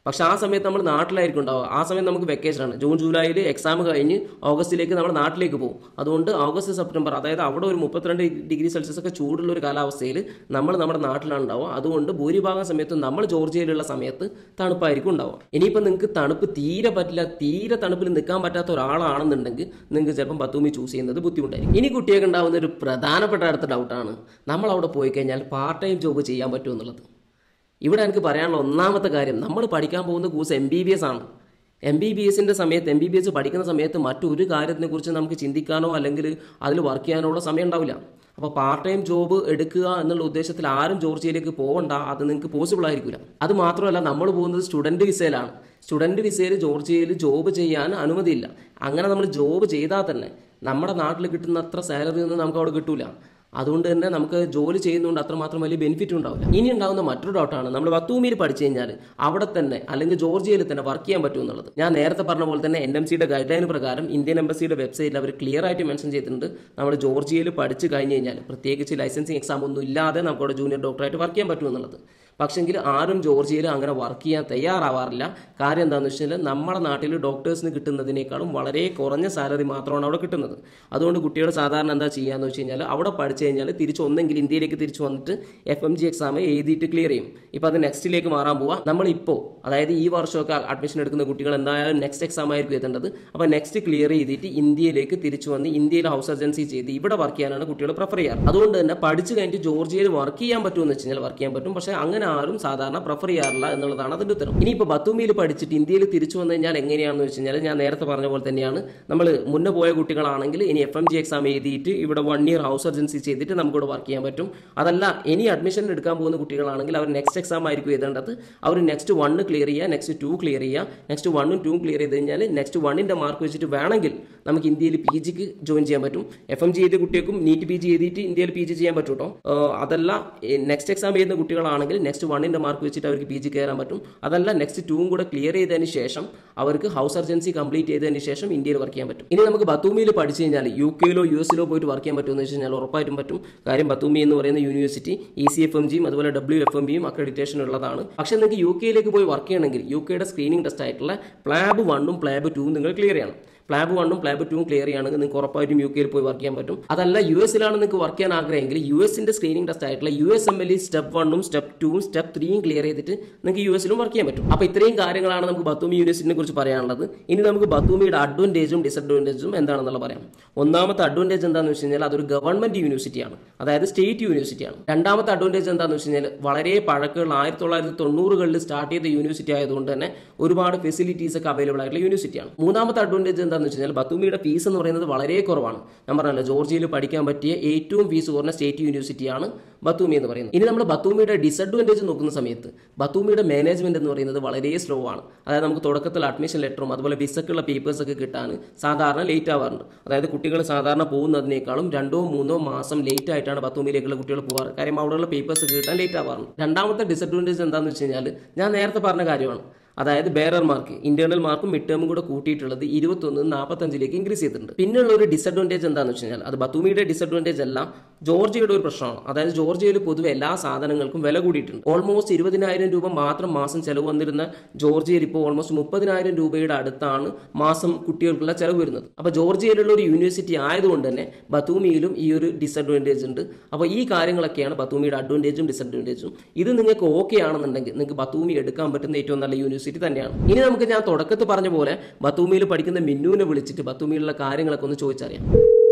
പക്ഷെ ആ സമയത്ത് നമ്മൾ നാട്ടിലായിരിക്കും ഉണ്ടാവുക ആ സമയത്ത് നമുക്ക് വെക്കേഷനാണ് ജൂൺ ജൂലൈയിൽ എക്സാം കഴിഞ്ഞ് ഓഗസ്റ്റിലേക്ക് നമ്മൾ നാട്ടിലേക്ക് പോകും അതുകൊണ്ട് ഓഗസ്റ്റ് സെപ്റ്റംബർ അതായത് അവിടെ ഒരു മുപ്പത്തിരണ്ട് ഡിഗ്രി സെൽഷ്യസ് ഒക്കെ ചൂടുള്ള ഒരു കാലാവസ്ഥയിൽ നമ്മൾ നമ്മുടെ നാട്ടിലാണ് ഉണ്ടാവുക അതുകൊണ്ട് ഭൂരിഭാഗം സമയത്തും നമ്മൾ ജോർജിയയിലുള്ള സമയത്ത് തണുപ്പായിരിക്കും ഉണ്ടാവുക ഇനിയിപ്പോൾ നിങ്ങൾക്ക് തണുപ്പ് തീരെ പറ്റില്ല തീരെ തണുപ്പിൽ നിൽക്കാൻ പറ്റാത്ത ഒരാളാണെന്നുണ്ടെങ്കിൽ നിങ്ങൾക്ക് ചിലപ്പം ബത്തൂമി ചൂസ് ചെയ്യുന്നത് ബുദ്ധിമുട്ടായിരിക്കും ഇനി കുട്ടിയൊക്കെ ഉണ്ടാകുന്ന ഒരു പ്രധാനപ്പെട്ട അടുത്ത ഡൗട്ടാണ് നമ്മൾ അവിടെ പോയി കഴിഞ്ഞാൽ പാർട്ട് ടൈം ജോബ് ചെയ്യാൻ പറ്റുമോ എന്നുള്ളത് ഇവിടെ എനിക്ക് പറയാനുള്ള ഒന്നാമത്തെ കാര്യം നമ്മൾ പഠിക്കാൻ പോകുന്ന course M B B S ആണ് എം ബി ബി എസിൻ്റെ സമയത്ത് എം ബി ബി എസ് പഠിക്കുന്ന സമയത്ത് മറ്റൊരു കാര്യത്തിനെക്കുറിച്ച് നമുക്ക് ചിന്തിക്കാനോ അല്ലെങ്കിൽ അതിൽ വർക്ക് ചെയ്യാനോ ഉള്ള സമയം ഉണ്ടാവില്ല അപ്പോൾ പാർട്ട് ടൈം ജോബ് എടുക്കുക എന്നുള്ള ഉദ്ദേശത്തിൽ ആരും ജോർജിയയിലേക്ക് പോകണ്ട അത് നിങ്ങൾക്ക് പോസിബിൾ ആയിരിക്കില്ല അത് മാത്രമല്ല നമ്മൾ പോകുന്നത് സ്റ്റുഡൻറ്റ് വിസയിലാണ് സ്റ്റുഡൻറ്റ് വിസയിൽ ജോർജിയയിൽ ജോബ് ചെയ്യാൻ അനുമതിയില്ല അങ്ങനെ നമ്മൾ ജോബ് ചെയ്താൽ തന്നെ നമ്മുടെ നാട്ടിൽ കിട്ടുന്ന അത്ര സാലറി ഒന്നും നമുക്ക് അവിടെ കിട്ടൂല അതുകൊണ്ട് തന്നെ നമുക്ക് ജോലി ചെയ്യുന്നതുകൊണ്ട് അത്രമാത്രം വലിയ ബെനിഫിറ്റ് ഉണ്ടാവില്ല ഇനി ഉണ്ടാകുന്ന മറ്റൊരു ഡൗട്ടാണ് നമ്മൾ ബത്തൂമിയിൽ പഠിച്ചു കഴിഞ്ഞാൽ അവിടെ തന്നെ അല്ലെങ്കിൽ ജോർജിയയിൽ തന്നെ വർക്ക് ചെയ്യാൻ പറ്റും എന്നുള്ളത് ഞാൻ നേരത്തെ പറഞ്ഞ പോലെ തന്നെ എൻ എം സിയുടെ ഗൈഡ് ലൈൻ പ്രകാരം ഇന്ത്യൻ എംബസിയുടെ വെബ്സൈറ്റിൽ അവർ ക്ലിയർ ആയിട്ട് മെൻഷൻ ചെയ്തിട്ടുണ്ട് നമ്മൾ ജോർജിയയിൽ പഠിച്ചു കഴിഞ്ഞ് കഴിഞ്ഞാൽ പ്രത്യേകിച്ച് ലൈസൻസിങ് എക്സാം ഒന്നും ഇല്ലാതെ നമുക്ക് അവിടെ ജൂനിയർ ഡോക്ടറായിട്ട് വർക്ക് ചെയ്യാൻ പറ്റും എന്നുള്ളത് പക്ഷെങ്കിൽ ആരും ജോർജിയയിൽ അങ്ങനെ വർക്ക് ചെയ്യാൻ തയ്യാറാവാറില്ല കാര്യം എന്താണെന്ന് വെച്ച് കഴിഞ്ഞാൽ നമ്മുടെ നാട്ടിൽ ഡോക്ടേഴ്സിന് കിട്ടുന്നതിനേക്കാളും വളരെ കുറഞ്ഞ സാലറി മാത്രമാണ് അവിടെ കിട്ടുന്നത് അതുകൊണ്ട് കുട്ടികൾ സാധാരണ എന്താ ചെയ്യാന്ന് വെച്ച് കഴിഞ്ഞാൽ അവിടെ പഠിച്ചു കഴിഞ്ഞാൽ തിരിച്ച് ഒന്നെങ്കിൽ ഇന്ത്യയിലേക്ക് തിരിച്ചു വന്നിട്ട് എഫ് എം ജി എക്സാം എഴുതിയിട്ട് ക്ലിയർ ചെയ്യും ഇപ്പോൾ അത് നെക്സ്റ്റിലേക്ക് മാറാൻ പോവാം നമ്മളിപ്പോൾ അതായത് ഈ വർഷമൊക്കെ അഡ്മിഷൻ എടുക്കുന്ന കുട്ടികൾ എന്തായാലും നെക്സ്റ്റ് എക്സാം ആയിരിക്കും എത്തേണ്ടത് അപ്പോൾ നെക്സ്റ്റ് ക്ലിയർ ചെയ്തിട്ട് ഇന്ത്യയിലേക്ക് തിരിച്ചു വന്ന് ഇന്ത്യയിൽ ഹൗസ് സർജൻസി ചെയ്ത് ഇവിടെ വർക്ക് ചെയ്യാനാണ് കുട്ടികൾ പ്രിഫർ ചെയ്യാറ് അതുകൊണ്ട് തന്നെ പഠിച്ചു കഴിഞ്ഞിട്ട് ജോർജിയയിൽ വർക്ക് ചെയ്യാൻ പറ്റുമെന്ന് വെച്ച് കഴിഞ്ഞാൽ വർക്ക് ചെയ്യാൻ പറ്റും പക്ഷേ അങ്ങനെ ആരും സാധാരണ പ്രിഫർ ചെയ്യാറില്ല എന്നുള്ളതാണ് അതിൻ്റെ ഉത്തരം ഇനിയിപ്പോൾ ബത്തൂമിയിൽ പഠിച്ചിട്ട് ഇന്ത്യയിൽ തിരിച്ചു വന്നു കഴിഞ്ഞാൽ എങ്ങനെയാണെന്ന് വെച്ച് കഴിഞ്ഞാൽ ഞാൻ നേരത്തെ പറഞ്ഞ പോലെ തന്നെയാണ് നമ്മൾ മുന്നേ പോയ കുട്ടികളാണെങ്കിൽ ഇനി എഫ് എം ജി എക്സാം എഴുതിയിട്ട് ഇവിടെ വൺ ഇയർ ഹൗസ് സർജൻസി ചെയ്തിട്ട് നമുക്കിവിടെ വർക്ക് ചെയ്യാൻ പറ്റും അതല്ല ഇനി അഡ്മിഷൻ എടുക്കാൻ പോകുന്ന കുട്ടികളാണെങ്കിൽ അവർ നെക്സ്റ്റ് എക്സാം ആയിരിക്കും എഴുതേണ്ടത് അവർ നെക്സ്റ്റ് വണ്ണ് ക്ലിയർ ചെയ്യുക നെക്സ്റ്റ് ടു ക്ലിയർ ചെയ്യുക നെക്സ്റ്റ് വണ്ണും ടൂവും ക്ലിയർ ചെയ്ത് കഴിഞ്ഞാൽ നെക്സ്റ്റ് വണ്ണിൻ്റെ മാർക്ക് വെച്ചിട്ട് വേണമെങ്കിൽ നമുക്ക് ഇന്ത്യയിൽ പി ജിക്ക് ജോയിൻ ചെയ്യാൻ പറ്റും എഫ് എം ജി ചെയ്ത കുട്ടികൾക്കും നീറ്റ് പി ജി എഴുതിയിട്ട് ഇന്ത്യയിൽ പി ജി ചെയ്യാൻ പറ്റും കേട്ടോ ഏഹ് അതല്ല നെക്സ്റ്റ് എക്സാം ചെയ്യുന്ന കുട്ടികളാണെങ്കിൽ നെക്സ്റ്റ് വണ്ണിൻ്റെ മാർക്ക് വെച്ചിട്ട് അവർക്ക് പി ജി കയറാൻ പറ്റും അതല്ല നെക്സ്റ്റ് ടൂവും കൂടെ ക്ലിയർ ചെയ്തതിന് ശേഷം അവർക്ക് ഹൗസ് സർജൻസി കംപ്ലീറ്റ് ചെയ്തതിന് ശേഷം ഇന്ത്യയിൽ വർക്ക് ചെയ്യാൻ പറ്റും ഇനി നമുക്ക് ബത്തൂമിയിൽ പഠിച്ചു കഴിഞ്ഞാൽ യു കെയിലോ യു എസിലോ പോയിട്ട് വർക്ക് ചെയ്യാൻ പറ്റുമെന്ന് വെച്ച് കഴിഞ്ഞാൽ ഉറപ്പായിട്ടും പറ്റും കാര്യം ബത്തൂമി എന്ന് പറയുന്ന university E C F M ജിയും അതുപോലെ ഡബ്ല്യു എഫ് എം ബിയും അക്രഡിറ്റേഷൻ ഉള്ളതാണ് പക്ഷേ നിങ്ങൾക്ക് യു കെയിലേക്ക് പോയി വർക്ക് ചെയ്യണമെങ്കിൽ യു കെയുടെ സ്ക്രീനിങ് ടെസ്റ്റ് ആയിട്ടുള്ള പ്ലാബ് വണ്ണും പ്ലാബ് ടൂവും നിങ്ങൾ ക്ലിയർ ചെയ്യണം പ്ലാബ് വണ്ണും പ്ലാബ് ടൂവും ക്ലിയർ ചെയ്യുകയാണെങ്കിൽ നിങ്ങൾക്ക് ഉറപ്പായിട്ടും യു കെയിൽ പോയി വർക്ക് ചെയ്യാൻ പറ്റും അതല്ല യു എസിലാണ് നിങ്ങൾക്ക് വർക്ക് ചെയ്യാൻ ആഗ്രഹമെങ്കിൽ യു എസിന്റെ സ്ക്രീനിങ് ടെസ്റ്റ് ആയിട്ടുള്ള U S M L E step വണ്ണും സ്റ്റെപ്പ് ടൂവും സ്റ്റെപ്പ് ത്രീയും ക്ലിയർ ചെയ്തിട്ട് നിങ്ങൾക്ക് യു എസിലും വർക്ക് ചെയ്യാൻ പറ്റും അപ്പോൾ ഇത്രയും കാര്യങ്ങളാണ് നമുക്ക് ബത്തൂമി യൂണിവേഴ്സിറ്റിനെ കുറിച്ച് പറയാനുള്ളത് ഇനി നമുക്ക് ബത്തൂമിയുടെ അഡ്വാൻറ്റേജും ഡിസഡ്വാൻറ്റേജും എന്താണെന്നുള്ള പറയാം ഒന്നാമത്തെ അഡ്വാൻറ്റേജ് എന്താണെന്ന് വെച്ച് കഴിഞ്ഞാൽ അതൊരു ഗവൺമെന്റ് യൂണിവേഴ്സിറ്റിയാണ് അതായത് സ്റ്റേറ്റ് യൂണിവേഴ്സിറ്റിയാണ് രണ്ടാമത്തെ അഡ്വാൻറ്റേജ് എന്താണെന്ന് വെച്ച് കഴിഞ്ഞാൽ വളരെ പഴക്കമുള്ള ആയിരത്തി തൊള്ളായിരത്തി തൊണ്ണൂറുകളിൽ സ്റ്റാർട്ട് ചെയ്ത യൂണിവേഴ്സിറ്റി ആയതുകൊണ്ട് തന്നെ ഒരുപാട് ഫെസിലിറ്റീസ് ഒക്കെ അവൈലബിൾ ആയിട്ടുള്ള യൂണിവേഴ്സിറ്റിയാണ് മൂന്നാമത്തെ അഡ്വാൻറ്റേജ് എന്താണെന്ന് വെച്ച് കഴിഞ്ഞാൽ ബത്തൂമിയുടെ ഫീസ് എന്ന് പറയുന്നത് വളരെ കുറവാണ് ഞാൻ പറഞ്ഞല്ലോ ജോർജിയയിൽ പഠിക്കാൻ പറ്റിയ ഏറ്റവും ഫീസ് കുറഞ്ഞ സ്റ്റേറ്റ് യൂണിവേഴ്സിറ്റിയാണ് ബത്തൂമി എന്ന് പറയുന്നത് ഇനി നമ്മൾ ബത്തൂമിയുടെ ഡിസഡ്വാൻറ്റേജ് നോക്കുന്ന സമയത്ത് ബത്തൂമിയുടെ മാനേജ്മെന്റ് എന്ന് പറയുന്നത് വളരെ സ്ലോ ആണ് അതായത് നമുക്ക് തുടക്കത്തിൽ അഡ്മിഷൻ ലെറ്ററും അതുപോലെ വിസക്കുള്ള പേപ്പേഴ്സ് ഒക്കെ കിട്ടാൻ സാധാരണ ലേറ്റ് ആവാറുണ്ട് അതായത് കുട്ടികൾ സാധാരണ പോകുന്നതിനേക്കാളും രണ്ടോ മൂന്നോ മാസം ലേറ്റ് ആയിട്ടാണ് ബത്തൂമിയിലേക്കുള്ള കുട്ടികൾ പോകാറ് കാര്യം അവിടെയുള്ള പേപ്പേഴ്സ് കിട്ടാൻ ലേറ്റ് ആവാറുണ്ട് രണ്ടാമത്തെ ഡിസഡ്വാൻറ്റേജ് എന്താണെന്ന് വെച്ച് കഴിഞ്ഞാൽ ഞാൻ നേരത്തെ പറഞ്ഞ കാര്യമാണ് അതായത് ബേറർ മാർക്ക് ഇന്റേണൽ മാർക്കും മിഡ് ടേമും കൂടെ കൂട്ടിയിട്ടുള്ളത് ഇരുപത്തൊന്ന് നാൽപ്പത്തഞ്ചിലേക്ക് ഇൻക്രീസ് ചെയ്തിട്ടുണ്ട് പിന്നെയുള്ള ഒരു ഡിസഡ്വാൻറ്റേജ് എന്താണെന്ന് വെച്ച് കഴിഞ്ഞാൽ അത് ബത്തൂമിയുടെ ഡിസഡ്വാൻറ്റേജ് അല്ല ജോർജിയയുടെ ഒരു പ്രശ്നമാണ് അതായത് ജോർജിയയിൽ പൊതുവെ എല്ലാ സാധനങ്ങൾക്കും വില കൂടിയിട്ടുണ്ട് ഓൾമോസ്റ്റ് ഇരുപതിനായിരം രൂപ മാത്രം മാസം ചെലവ് വന്നിരുന്ന ജോർജിയയിൽ ഇപ്പോൾ ഓൾമോസ്റ്റ് മുപ്പതിനായിരം രൂപയുടെ അടുത്താണ് മാസം കുട്ടികൾക്കുള്ള ചെലവ് വരുന്നത് അപ്പോൾ ജോർജിയയിലുള്ള ഒരു യൂണിവേഴ്സിറ്റി ആയതുകൊണ്ട് തന്നെ ബത്തൂമിയിലും ഈ ഒരു ഡിസഡ്വാൻറ്റേജ് ഉണ്ട് അപ്പോൾ ഈ കാര്യങ്ങളൊക്കെയാണ് ബത്തൂമിയുടെ അഡ്വാൻറ്റേജും ഡിസഡ്വാൻറ്റേജും ഇത് നിങ്ങൾക്ക് ഓക്കെ ആണെന്നുണ്ടെങ്കിൽ നിങ്ങൾക്ക് ബത്തൂമി എടുക്കാൻ പറ്റുന്ന ഏറ്റവും നല്ല യൂണിവേഴ്സിറ്റി തന്നെയാണ് ഇനി നമുക്ക് ഞാൻ തുടക്കത്തിൽ പറഞ്ഞ പോലെ ബത്തൂമിയിൽ പഠിക്കുന്ന മിന്നുവിനെ വിളിച്ചിട്ട് ബത്തൂമിയിലുള്ള കാര്യങ്ങളൊക്കെ ഒന്ന് ചോദിച്ചറിയാം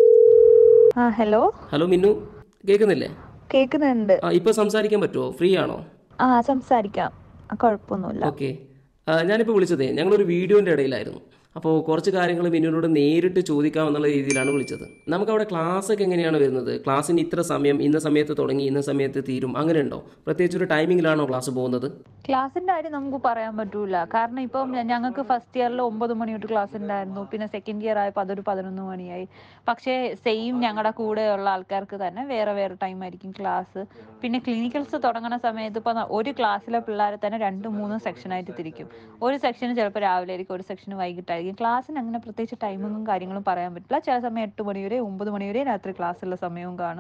ആ ഹലോ ഹലോ മിന്നു കേൾക്കുന്നില്ലേ കേൾക്കുന്നുണ്ട് ആ ഇപ്പോൾ സംസാരിക്കാൻ പറ്റുമോ ഫ്രീ ആണോ ആ സംസാരിക്കാം ആ, കുഴപ്പമൊന്നുമില്ല ഓക്കെ ഞാനിപ്പോൾ വിളിച്ചതേ ഞങ്ങളൊരു വീഡിയോൻ്റെ ഇടയിലായിരുന്നു അപ്പോൾ കുറച്ച് കാര്യങ്ങൾ മിന്നുവിനോട് നേരിട്ട് ചോദിക്കാമെന്നുള്ള രീതിയിലാണ് വിളിച്ചത് നമുക്ക് അവിടെ ക്ലാസ് ഒക്കെ എങ്ങനെയാണ് വരുന്നത് ക്ലാസ്സിന് ഇത്ര സമയം ഇന്ന സമയത്ത് തുടങ്ങി ഇന്ന സമയത്ത് തീരും അങ്ങനെ ഉണ്ടോ പ്രത്യേകിച്ച് ഒരു ടൈമിങ്ങിലാണോ ക്ലാസ് പോകുന്നത് ക്ലാസ്സിന്റെ കാര്യം നമുക്ക് പറയാൻ പറ്റൂല കാരണം ഇപ്പം ഞ- ഞങ്ങൾക്ക് ഫസ്റ്റ് ഇയറിൽ ഒമ്പത് മണി തൊട്ട് ക്ലാസ് ഉണ്ടായിരുന്നു പിന്നെ സെക്കൻഡ് ഇയർ ആയപ്പോൾ അതൊരു പതിനൊന്ന് മണിയായി പക്ഷേ സെയിം ഞങ്ങളുടെ കൂടെയുള്ള ആൾക്കാർക്ക് തന്നെ വേറെ വേറെ ടൈം ആയിരിക്കും ക്ലാസ് പിന്നെ ക്ലിനിക്കൽസ് തുടങ്ങുന്ന സമയത്ത് ഇപ്പം ന- ഒരു ക്ലാസ്സിലെ പിള്ളേരെ തന്നെ രണ്ട് മൂന്ന് സെക്ഷനായിട്ട് തിരിക്കും ഒരു സെക്ഷന് ചിലപ്പോൾ രാവിലെ ആയിരിക്കും ഒരു സെക്ഷന് വൈകിട്ടായിരിക്കും ക്ലാസ്സിന് അങ്ങനെ പ്രത്യേകിച്ച് ടൈമിങ്ങും കാര്യങ്ങളും പറയാൻ പറ്റില്ല ചില സമയം എട്ട് മണി വരെ ഒമ്പത് മണി വരെ രാത്രി ക്ലാസ്സുള്ള സമയവും കാണും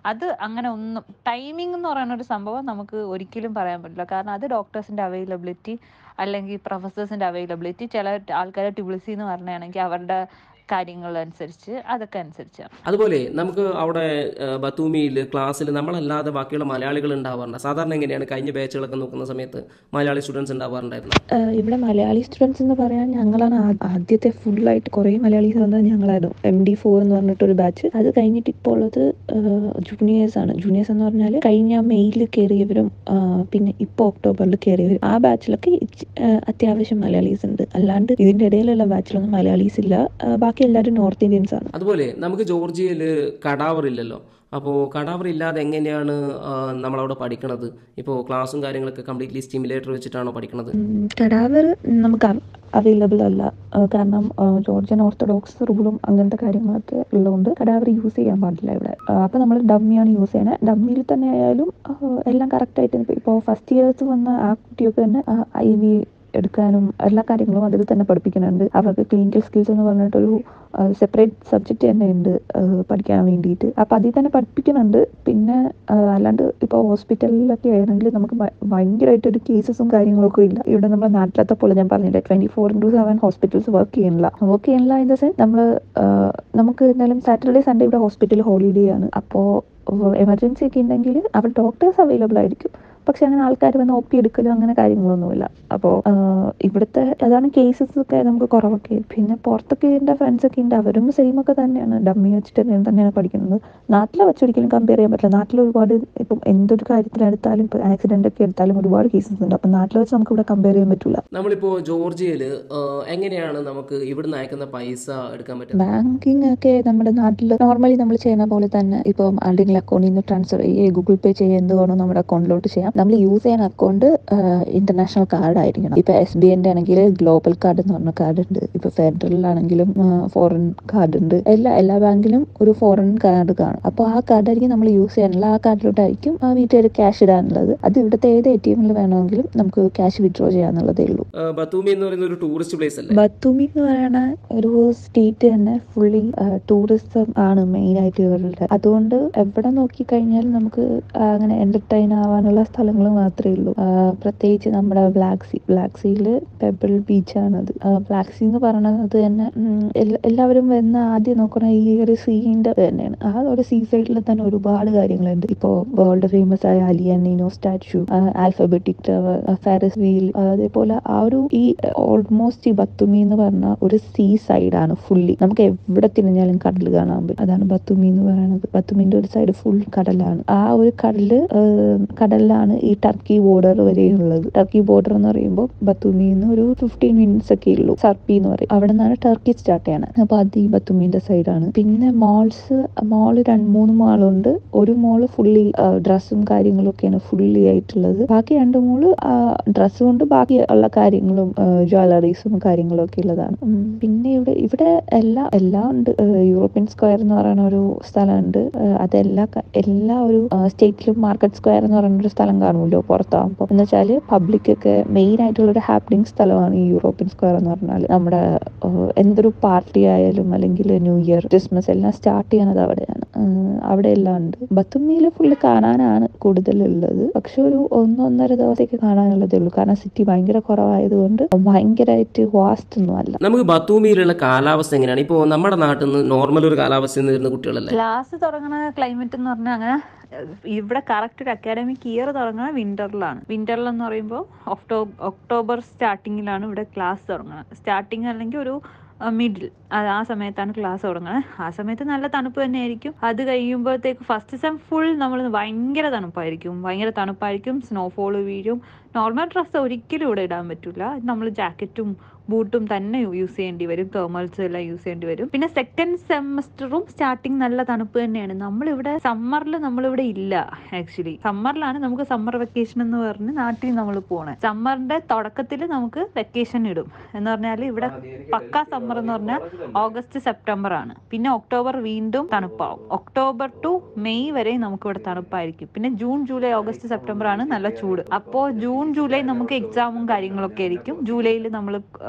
അത് അങ്ങനെ ഒന്നും ടൈമിംഗ് എന്ന് പറയുന്ന ഒരു സംഭവം നമുക്ക് ഒരിക്കലും പറയാൻ പറ്റില്ല കാരണം അത് ഡോക്ടേഴ്സിന്റെ അവൈലബിലിറ്റി അല്ലെങ്കിൽ പ്രൊഫസേഴ്സിന്റെ അവൈലബിലിറ്റി ചില ആൾക്കാരെ ട്യൂബിൾസി എന്ന് പറഞ്ഞാണെങ്കിൽ അവരുടെ കാര്യങ്ങൾ അനുസരിച്ച് അതൊക്കെ അനുസരിച്ചാണ് അതുപോലെ നമുക്ക് അവിടെ ബത്തൂമിയിൽ ക്ലാസ്സിൽ നമ്മളല്ലാതെ ബാക്കിയുള്ള മലയാളികൾ ഉണ്ടാവാറുണ്ട് സാധാരണ എങ്ങനെയാണ് കഴിഞ്ഞ ബാച്ചുകളൊക്കെ നോക്കുന്ന സമയത്ത് മലയാളി സ്റ്റുഡൻസ് ഉണ്ടാവാറുണ്ടായിരുന്നു ആഹ് ഇവിടെ മലയാളി സ്റ്റുഡൻസ് എന്ന് പറയാൻ ഞങ്ങളാണ് ആ- ആദ്യത്തെ ഫുള്ളായിട്ട് കുറേ മലയാളീസ് വന്നത് ഞങ്ങളായിരുന്നു എം ഡി ഫോർ എന്ന് പറഞ്ഞിട്ടൊരു ബാച്ച് അത് കഴിഞ്ഞിട്ട് ഇപ്പോൾ ഉള്ളത് ജൂനിയേഴ്സ് ആണ് ജൂനിയേഴ്സ് എന്ന് പറഞ്ഞാൽ കഴിഞ്ഞ മെയ്യിൽ കയറിയവരും ആഹ് പിന്നെ ഇപ്പോൾ ഒക്ടോബറിൽ കയറിയവരും ആ ബാച്ചിലൊക്കെ ഇച്ചി- ആഹ് അത്യാവശ്യം മലയാളീസ് ഉണ്ട് അല്ലാണ്ട് ഇതിൻ്റെ ഇടയിലുള്ള ബാച്ചിലൊന്നും മലയാളീസ് ഇല്ല ആഹ് ബാക്കി എല്ലാവരും നോർത്ത് ഇന്ത്യൻസ് ആണ് അതുപോലെ നമുക്ക് ജോർജിയയിൽ കടാവർ ഇല്ലല്ലോ അപ്പോൾ കടാവർ ഇല്ലാതെ എങ്ങനെയാണ് ആ, നമ്മളവിടെ പഠിക്കണത് ഇപ്പോൾ ക്ലാസ്സും കാര്യങ്ങളൊക്കെ കംപ്ലീറ്റ്ലി സ്റ്റിമുലേറ്റർ വെച്ചിട്ടാണോ പഠിക്കണത് കടാവർ നമുക്ക് അവൈലബിൾ അല്ല ആ, കാരണം ആ, ജോർജിയൻ ഓർത്തഡോക്സ് റൂളും അങ്ങനത്തെ കാര്യങ്ങളൊക്കെ ഉള്ളതുകൊണ്ട് കടാവർ യൂസ് ചെയ്യാൻ പാടില്ല ഇവിടെ ആ, അപ്പോൾ നമ്മൾ ഡമ്മിയാണ് യൂസ് ചെയ്യണത് ഡമ്മിയിൽ തന്നെ ആയാലും ആ, എല്ലാം കറക്റ്റായിട്ട് ഇപ്പോൾ ഫസ്റ്റ് ഇയേഴ്സ് വന്ന ആ കുട്ടിയൊക്കെ തന്നെ ഐ വി എടുക്കാനും എല്ലാ കാര്യങ്ങളും അതിൽ തന്നെ പഠിപ്പിക്കുന്നുണ്ട് അവർക്ക് ക്ലിനിക്കൽ സ്കിൽസ് എന്ന് പറഞ്ഞിട്ടൊരു സെപ്പറേറ്റ് സബ്ജക്റ്റ് തന്നെ ഉണ്ട് ആ, പഠിക്കാൻ വേണ്ടിയിട്ട് അപ്പോൾ അതിൽ തന്നെ പഠിപ്പിക്കുന്നുണ്ട് പിന്നെ ആ, അല്ലാണ്ട് ഇപ്പോൾ ഹോസ്പിറ്റലിലൊക്കെ ആണെങ്കിൽ നമുക്ക് ഭ- ഭയങ്കരമായിട്ട് ഒരു കേസസും കാര്യങ്ങളൊക്കെ ഇല്ല ഇവിടെ നമ്മുടെ നാട്ടിലത്തെ പോലെ ഞാൻ പറഞ്ഞില്ല twenty four into seven hospitals work ചെയ്യണില്ല വർക്ക് ചെയ്യണില്ല ഇൻ ദ സെൻസ് നമ്മൾ നമുക്ക് എന്തായാലും സാറ്റർഡേ സൺഡേ ഇവിടെ ഹോസ്പിറ്റൽ ഹോളിഡേ ആണ് അപ്പോൾ എമർജൻസി ഒക്കെ ഉണ്ടെങ്കിൽ അവിടെ ഡോക്ടേഴ്സ് അവൈലബിൾ ആയിരിക്കും പക്ഷെ അങ്ങനെ ആൾക്കാർ വന്ന് ഒ പി എടുക്കലും അങ്ങനെ കാര്യങ്ങളൊന്നുമില്ല അപ്പോൾ ഇവിടുത്തെ അതാണ് കേസസ് ഒക്കെ നമുക്ക് കുറവൊക്കെ പിന്നെ പുറത്തൊക്കെ എൻ്റെ ഫ്രണ്ട്സ് ഒക്കെ ഉണ്ട് അവരും സെയിം ഒക്കെ തന്നെയാണ് ഡമ്മി വെച്ചിട്ട് തന്നെയാണ് പഠിക്കുന്നത് നാട്ടിലെ വെച്ചൊരിക്കലും കമ്പയർ ചെയ്യാൻ പറ്റില്ല നാട്ടിൽ ഒരുപാട് ഇപ്പം എന്തൊരു കാര്യത്തിലെടുത്താലും ഇപ്പോൾ ആക്സിഡന്റ് ഒക്കെ എടുത്താലും ഒരുപാട് കേസസ് ഉണ്ട് അപ്പം നാട്ടിൽ വെച്ച് നമുക്ക് ഇവിടെ കമ്പയർ ചെയ്യാൻ പറ്റില്ല നമ്മളിപ്പോൾ ജോർജിയയിൽ എങ്ങനെയാണ് നമുക്ക് ഇവിടുന്ന് അയക്കുന്ന പൈസ എടുക്കാൻ പറ്റുന്നത് ബാങ്കിങ് ഒക്കെ നമ്മുടെ നാട്ടിൽ നോർമലി നമ്മൾ ചെയ്യുന്ന പോലെ തന്നെ ഇപ്പം ആരുടെങ്കിലും അക്കൗണ്ടിൽ നിന്ന് ട്രാൻസ്ഫർ ചെയ്യുക ഗൂഗിൾ പേ ചെയ്യുക എന്ത് വേണോ നമ്മുടെ അക്കൗണ്ടിലോട്ട് ചെയ്യാം നമ്മൾ യൂസ് ചെയ്യുന്ന അക്കൗണ്ട് ഇന്റർനാഷണൽ കാർഡ് ആയിരിക്കണം ഇപ്പൊ എസ് ബി എൻ്റെ ആണെങ്കിൽ ഗ്ലോബൽ കാർഡ് എന്ന് പറഞ്ഞ കാർഡ് ഉണ്ട് ഇപ്പൊ ഫെഡറലിലാണെങ്കിലും ഫോറിൻ കാർഡ് ഉണ്ട് എല്ലാ എല്ലാ ബാങ്കിലും ഒരു ഫോറിൻ കാർഡ് കാണും അപ്പോൾ ആ കാർഡായിരിക്കും നമ്മൾ യൂസ് ചെയ്യാനുള്ള ആ കാർഡിലോട്ടായിരിക്കും ആ വീട്ടുകാർ ക്യാഷ് ഇടാനുള്ളത് അത് ഇവിടുത്തെ ഏത് എ ടി എമ്മിൽ വേണമെങ്കിലും നമുക്ക് ക്യാഷ് വിഡ്രോ ചെയ്യാന്നുള്ളതേ ഉള്ളൂ ആ, ബത്തൂമി എന്ന് പറയുന്ന ഒരു ടൂറിസ്റ്റ് പ്ലേസ് അല്ലേ ബത്തൂമി എന്ന് പറയുന്ന ഒരു സ്റ്റേറ്റ് തന്നെ ഫുള്ളി ടൂറിസം ആണ് മെയിൻ ആയിട്ട് ഇവരുടെ അതുകൊണ്ട് എവിടെ നോക്കി കഴിഞ്ഞാലും നമുക്ക് ആ, അങ്ങനെ എന്റർടൈൻ ആവാനുള്ള സ്ഥലങ്ങൾ മാത്രമേ ഉള്ളൂ ആ, പ്രത്യേകിച്ച് നമ്മുടെ ബ്ലാക്ക് സീ ബ്ലാക്ക് സീയിൽ പെബിൾ ബീച്ചാണത് ബ്ലാക്ക് സീ എന്ന് പറയുന്നത് തന്നെ ഉം, എല്ലാ- എല്ലാവരും വന്ന് ആദ്യം നോക്കണ ഈ ഒരു സീൻ്റെ തന്നെയാണ് ആ ഒരു സീ സൈഡിൽ തന്നെ ഒരുപാട് കാര്യങ്ങളുണ്ട് ഇപ്പോൾ വേൾഡ് ഫേമസ് ആയ Ali and Nino statue alphabetic tower ferris wheel അതേപോലെ ആ ഒരു ഈ ഓൾമോസ്റ്റ് ഈ ബത്തുമി എന്ന് പറഞ്ഞ ഒരു സീ സൈഡ് ആണ് ഫുള്ളി നമുക്ക് എവിടെ തിരിഞ്ഞാലും കടൽ കാണാൻ പറ്റും അതാണ് ബത്തുമി എന്ന് പറയുന്നത് ബത്തുമിന്റെ ഒരു സൈഡ് ഫുൾ കടലാണ് ആ ഒരു കടല് ഏഹ്, കടലിലാണ് ഈ ടർക്കി ബോർഡർ വരെയുള്ളത് ടർക്കി ബോർഡർ എന്ന് പറയുമ്പോൾ ബത്തുമിയിൽ നിന്ന് ഒരു ഫിഫ്റ്റീൻ മിനിറ്റ്സ് ഒക്കെ ഉള്ളൂ സർപ്പി എന്ന് പറയും അവിടെ നിന്നാണ് ടർക്കി സ്റ്റാർട്ട് ചെയ്യണത് അപ്പൊ അത് ഈ ബത്തുമിന്റെ സൈഡാണ് പിന്നെ മോൾസ് മോള് രണ്ട് മൂന്ന് മാളുണ്ട് ഒരു മോള് ഫുള്ളി ഡ്രസ്സും കാര്യങ്ങളും ഒക്കെയാണ് ഫുള്ളി ആയിട്ടുള്ളത് ബാക്കി രണ്ട് മോള് ഡ്രസ്സ് കൊണ്ട് ബാക്കി ഉള്ള കാര്യങ്ങളും ജ്വല്ലറീസും കാര്യങ്ങളും ഒക്കെ ഉള്ളതാണ് ഉം, പിന്നെ ഇവിടെ ഇവിടെ എല്ലാം എല്ലാം ഉണ്ട് ഏഹ്, യൂറോപ്യൻ സ്ക്വയർ എന്ന് പറയുന്ന ഒരു സ്ഥലമുണ്ട് ഏഹ്, അതെല്ലാ ക- എല്ലാ ഒരു സ്റ്റേറ്റിലും മാർക്കറ്റ് സ്ക്വയർ എന്ന് പറയുന്ന ഒരു സ്ഥലം കാണുമല്ലോ പുറത്താകുമ്പോൾ എന്ന് വെച്ചാൽ പബ്ലിക് ഒക്കെ മെയിൻ ആയിട്ടുള്ള ഒരു ഹാപ്പനിങ് സ്ഥലമാണ് ഈ യൂറോപ്യൻ സ്ക്വയർ എന്ന് പറഞ്ഞാൽ നമ്മുടെ ഏഹ്, എന്തൊരു പാർട്ടി ആയാലും അല്ലെങ്കിൽ ന്യൂ ഇയർ ക്രിസ്മസ് എല്ലാം സ്റ്റാർട്ട് ചെയ്യണത് അവിടെയാണ് ഏഹ്, അവിടെ എല്ലാം ഉണ്ട് ബത്തുമിയിൽ ഫുള്ള് കാണാനാണ് കൂടുതലുള്ളത് പക്ഷെ ഒരു ഒന്നൊന്നര ദിവസത്തേക്ക് കാണാനുള്ളതേ ഉള്ളൂ കാരണം സിറ്റി ഭയങ്കര കുറവായതുകൊണ്ട് ഭയങ്കരമായിട്ട് വാസ്റ്റ് ഒന്നും അല്ല നമുക്ക് ബത്തൂമിയിലുള്ള കാലാവസ്ഥ എങ്ങനെയാണ് ഇപ്പോൾ നമ്മുടെ നാട്ടിൽ നിന്ന് നോർമൽ ഒരു കാലാവസ്ഥയിൽ നിന്ന് വരുന്ന കുട്ടികളല്ലേ ക്ലാസ് തുടങ്ങുന്ന ക്ലൈമറ്റ് എന്ന് പറഞ്ഞാൽ അങ്ങനെ ഏഹ്, ഇവിടെ കറക്റ്റ് ഒരു അക്കാഡമിക് ഇയർ തുടങ്ങുന്നത് വിന്ററിലാണ് വിന്ററിൽ എന്ന് പറയുമ്പോൾ ഒക്ടോ ഒക്ടോബർ സ്റ്റാർട്ടിങ്ങിലാണ് ഇവിടെ ക്ലാസ് തുടങ്ങുന്നത് സ്റ്റാർട്ടിങ് അല്ലെങ്കിൽ ഒരു മിഡിൽ അത് ആ സമയത്താണ് ക്ലാസ് തുടങ്ങുന്നത് ആ സമയത്ത് നല്ല തണുപ്പ് തന്നെയായിരിക്കും അത് കഴിയുമ്പോഴത്തേക്ക് ഫസ്റ്റ് സെം ഫുൾ നമ്മൾ ഭയങ്കര തണുപ്പായിരിക്കും ഭയങ്കര തണുപ്പായിരിക്കും സ്നോഫോൾ വീഴും നോർമൽ ഡ്രസ്സ് ഒരിക്കലും ഇവിടെ ഇടാൻ പറ്റില്ല നമ്മൾ ജാക്കറ്റും ബൂട്ടും തന്നെ യൂസ് ചെയ്യേണ്ടി വരും തേർമൽസ് എല്ലാം യൂസ് ചെയ്യേണ്ടി വരും പിന്നെ സെക്കൻഡ് സെമസ്റ്ററും സ്റ്റാർട്ടിങ് നല്ല തണുപ്പ് തന്നെയാണ് നമ്മളിവിടെ സമ്മറിൽ നമ്മളിവിടെ ഇല്ല ആക്ച്വലി സമ്മറിലാണ് നമുക്ക് സമ്മർ വെക്കേഷൻ എന്ന് പറഞ്ഞ് നാട്ടിൽ നമ്മൾ പോണേ സമ്മറിന്റെ തുടക്കത്തിൽ നമുക്ക് വെക്കേഷൻ ഇടും എന്ന് പറഞ്ഞാൽ ഇവിടെ പക്കാ സമ്മർ എന്ന് പറഞ്ഞാൽ ഓഗസ്റ്റ് സെപ്റ്റംബർ ആണ് പിന്നെ ഒക്ടോബർ വീണ്ടും തണുപ്പാവും ഒക്ടോബർ ടു മെയ് വരെ നമുക്ക് ഇവിടെ തണുപ്പായിരിക്കും പിന്നെ ജൂൺ ജൂലൈ ഓഗസ്റ്റ് സെപ്റ്റംബർ ആണ് നല്ല ചൂട് അപ്പോൾ ജൂൺ ജൂലൈ നമുക്ക് എക്സാമും കാര്യങ്ങളൊക്കെ ആയിരിക്കും ജൂലൈയിൽ നമ്മൾ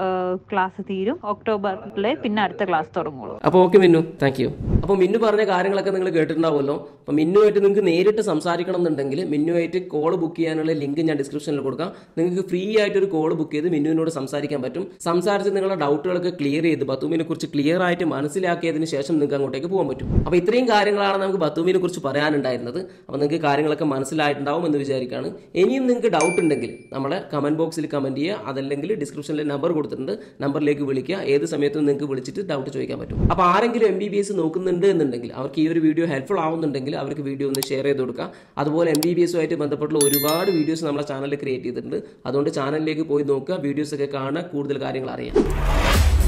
ക്ലാസ് തീരും ഒക്ടോബറിലെ പിന്നെ അടുത്ത ക്ലാസ് തുടങ്ങുള്ളൂ അപ്പോൾ ഓക്കെ മിന്നു താങ്ക് യു അപ്പോൾ മിന്നു പറഞ്ഞ കാര്യങ്ങളൊക്കെ നിങ്ങൾ കേട്ടിട്ടുണ്ടാവുമല്ലോ അപ്പോൾ മിന്നുമായിട്ട് നിങ്ങൾക്ക് നേരിട്ട് സംസാരിക്കണം എന്നുണ്ടെങ്കിൽ മിന്നുമായിട്ട് കോൾ ബുക്ക് ചെയ്യാനുള്ള ലിങ്ക് ഞാൻ ഡിസ്ക്രിപ്ഷനിൽ കൊടുക്കാം നിങ്ങൾക്ക് ഫ്രീ ആയിട്ട് ഒരു കോൾ ബുക്ക് ചെയ്ത് മിന്നുവിനോട് സംസാരിക്കാൻ പറ്റും സംസാരിച്ച് നിങ്ങളുടെ ഡൗട്ടുകളൊക്കെ ക്ലിയർ ചെയ്ത് ബത്തുമിനെ കുറിച്ച് ക്ലിയർ ആയിട്ട് മനസ്സിലാക്കിയതിന് ശേഷം നിങ്ങൾക്ക് അങ്ങോട്ടേക്ക് പോകാൻ പറ്റും അപ്പോൾ ഇത്രയും കാര്യങ്ങളാണ് നമുക്ക് ബത്തുമിനെ കുറിച്ച് പറയാനുണ്ടായിരുന്നത് അപ്പോൾ നിങ്ങൾക്ക് കാര്യങ്ങളൊക്കെ മനസ്സിലായിട്ടുണ്ടാവും എന്ന് വിചാരിക്കുകയാണ് ഇനിയും നിങ്ങൾക്ക് ഡൗട്ട് ഉണ്ടെങ്കിൽ നമ്മളെ കമന്റ് ബോക്സിൽ കമന്റ് ചെയ്യുക അതല്ലെങ്കിൽ ഡിസ്ക്രിപ്ഷനിൽ നമ്പർ കൊടുത്തിട്ടുണ്ട് നമ്പറിലേക്ക് വിളിക്കുക ഏത് സമയത്തും നിങ്ങൾക്ക് വിളിച്ചിട്ട് ഡൗട്ട് ചോദിക്കാൻ പറ്റും അപ്പോൾ ആരെങ്കിലും എം ബി ബി എസ് നോക്കുന്നുണ്ട് എന്നുണ്ടെങ്കിൽ അവർക്ക് ഈ ഒരു വീഡിയോ ഹെൽപ്ഫുൾ ആവുന്നുണ്ടെങ്കിൽ അവർക്ക് വീഡിയോ ഒന്ന് ഷെയർ ചെയ്ത് കൊടുക്കുക അതുപോലെ എം ബി ബി എസുമായിട്ട് ബന്ധപ്പെട്ടുള്ള ഒരുപാട് വീഡിയോസ് നമ്മുടെ ചാനലിൽ ക്രിയേറ്റ് ചെയ്തിട്ടുണ്ട് അതുകൊണ്ട് ചാനലിലേക്ക് പോയി നോക്കുക വീഡിയോസ് ഒക്കെ കാണുക കൂടുതൽ കാര്യങ്ങൾ അറിയാം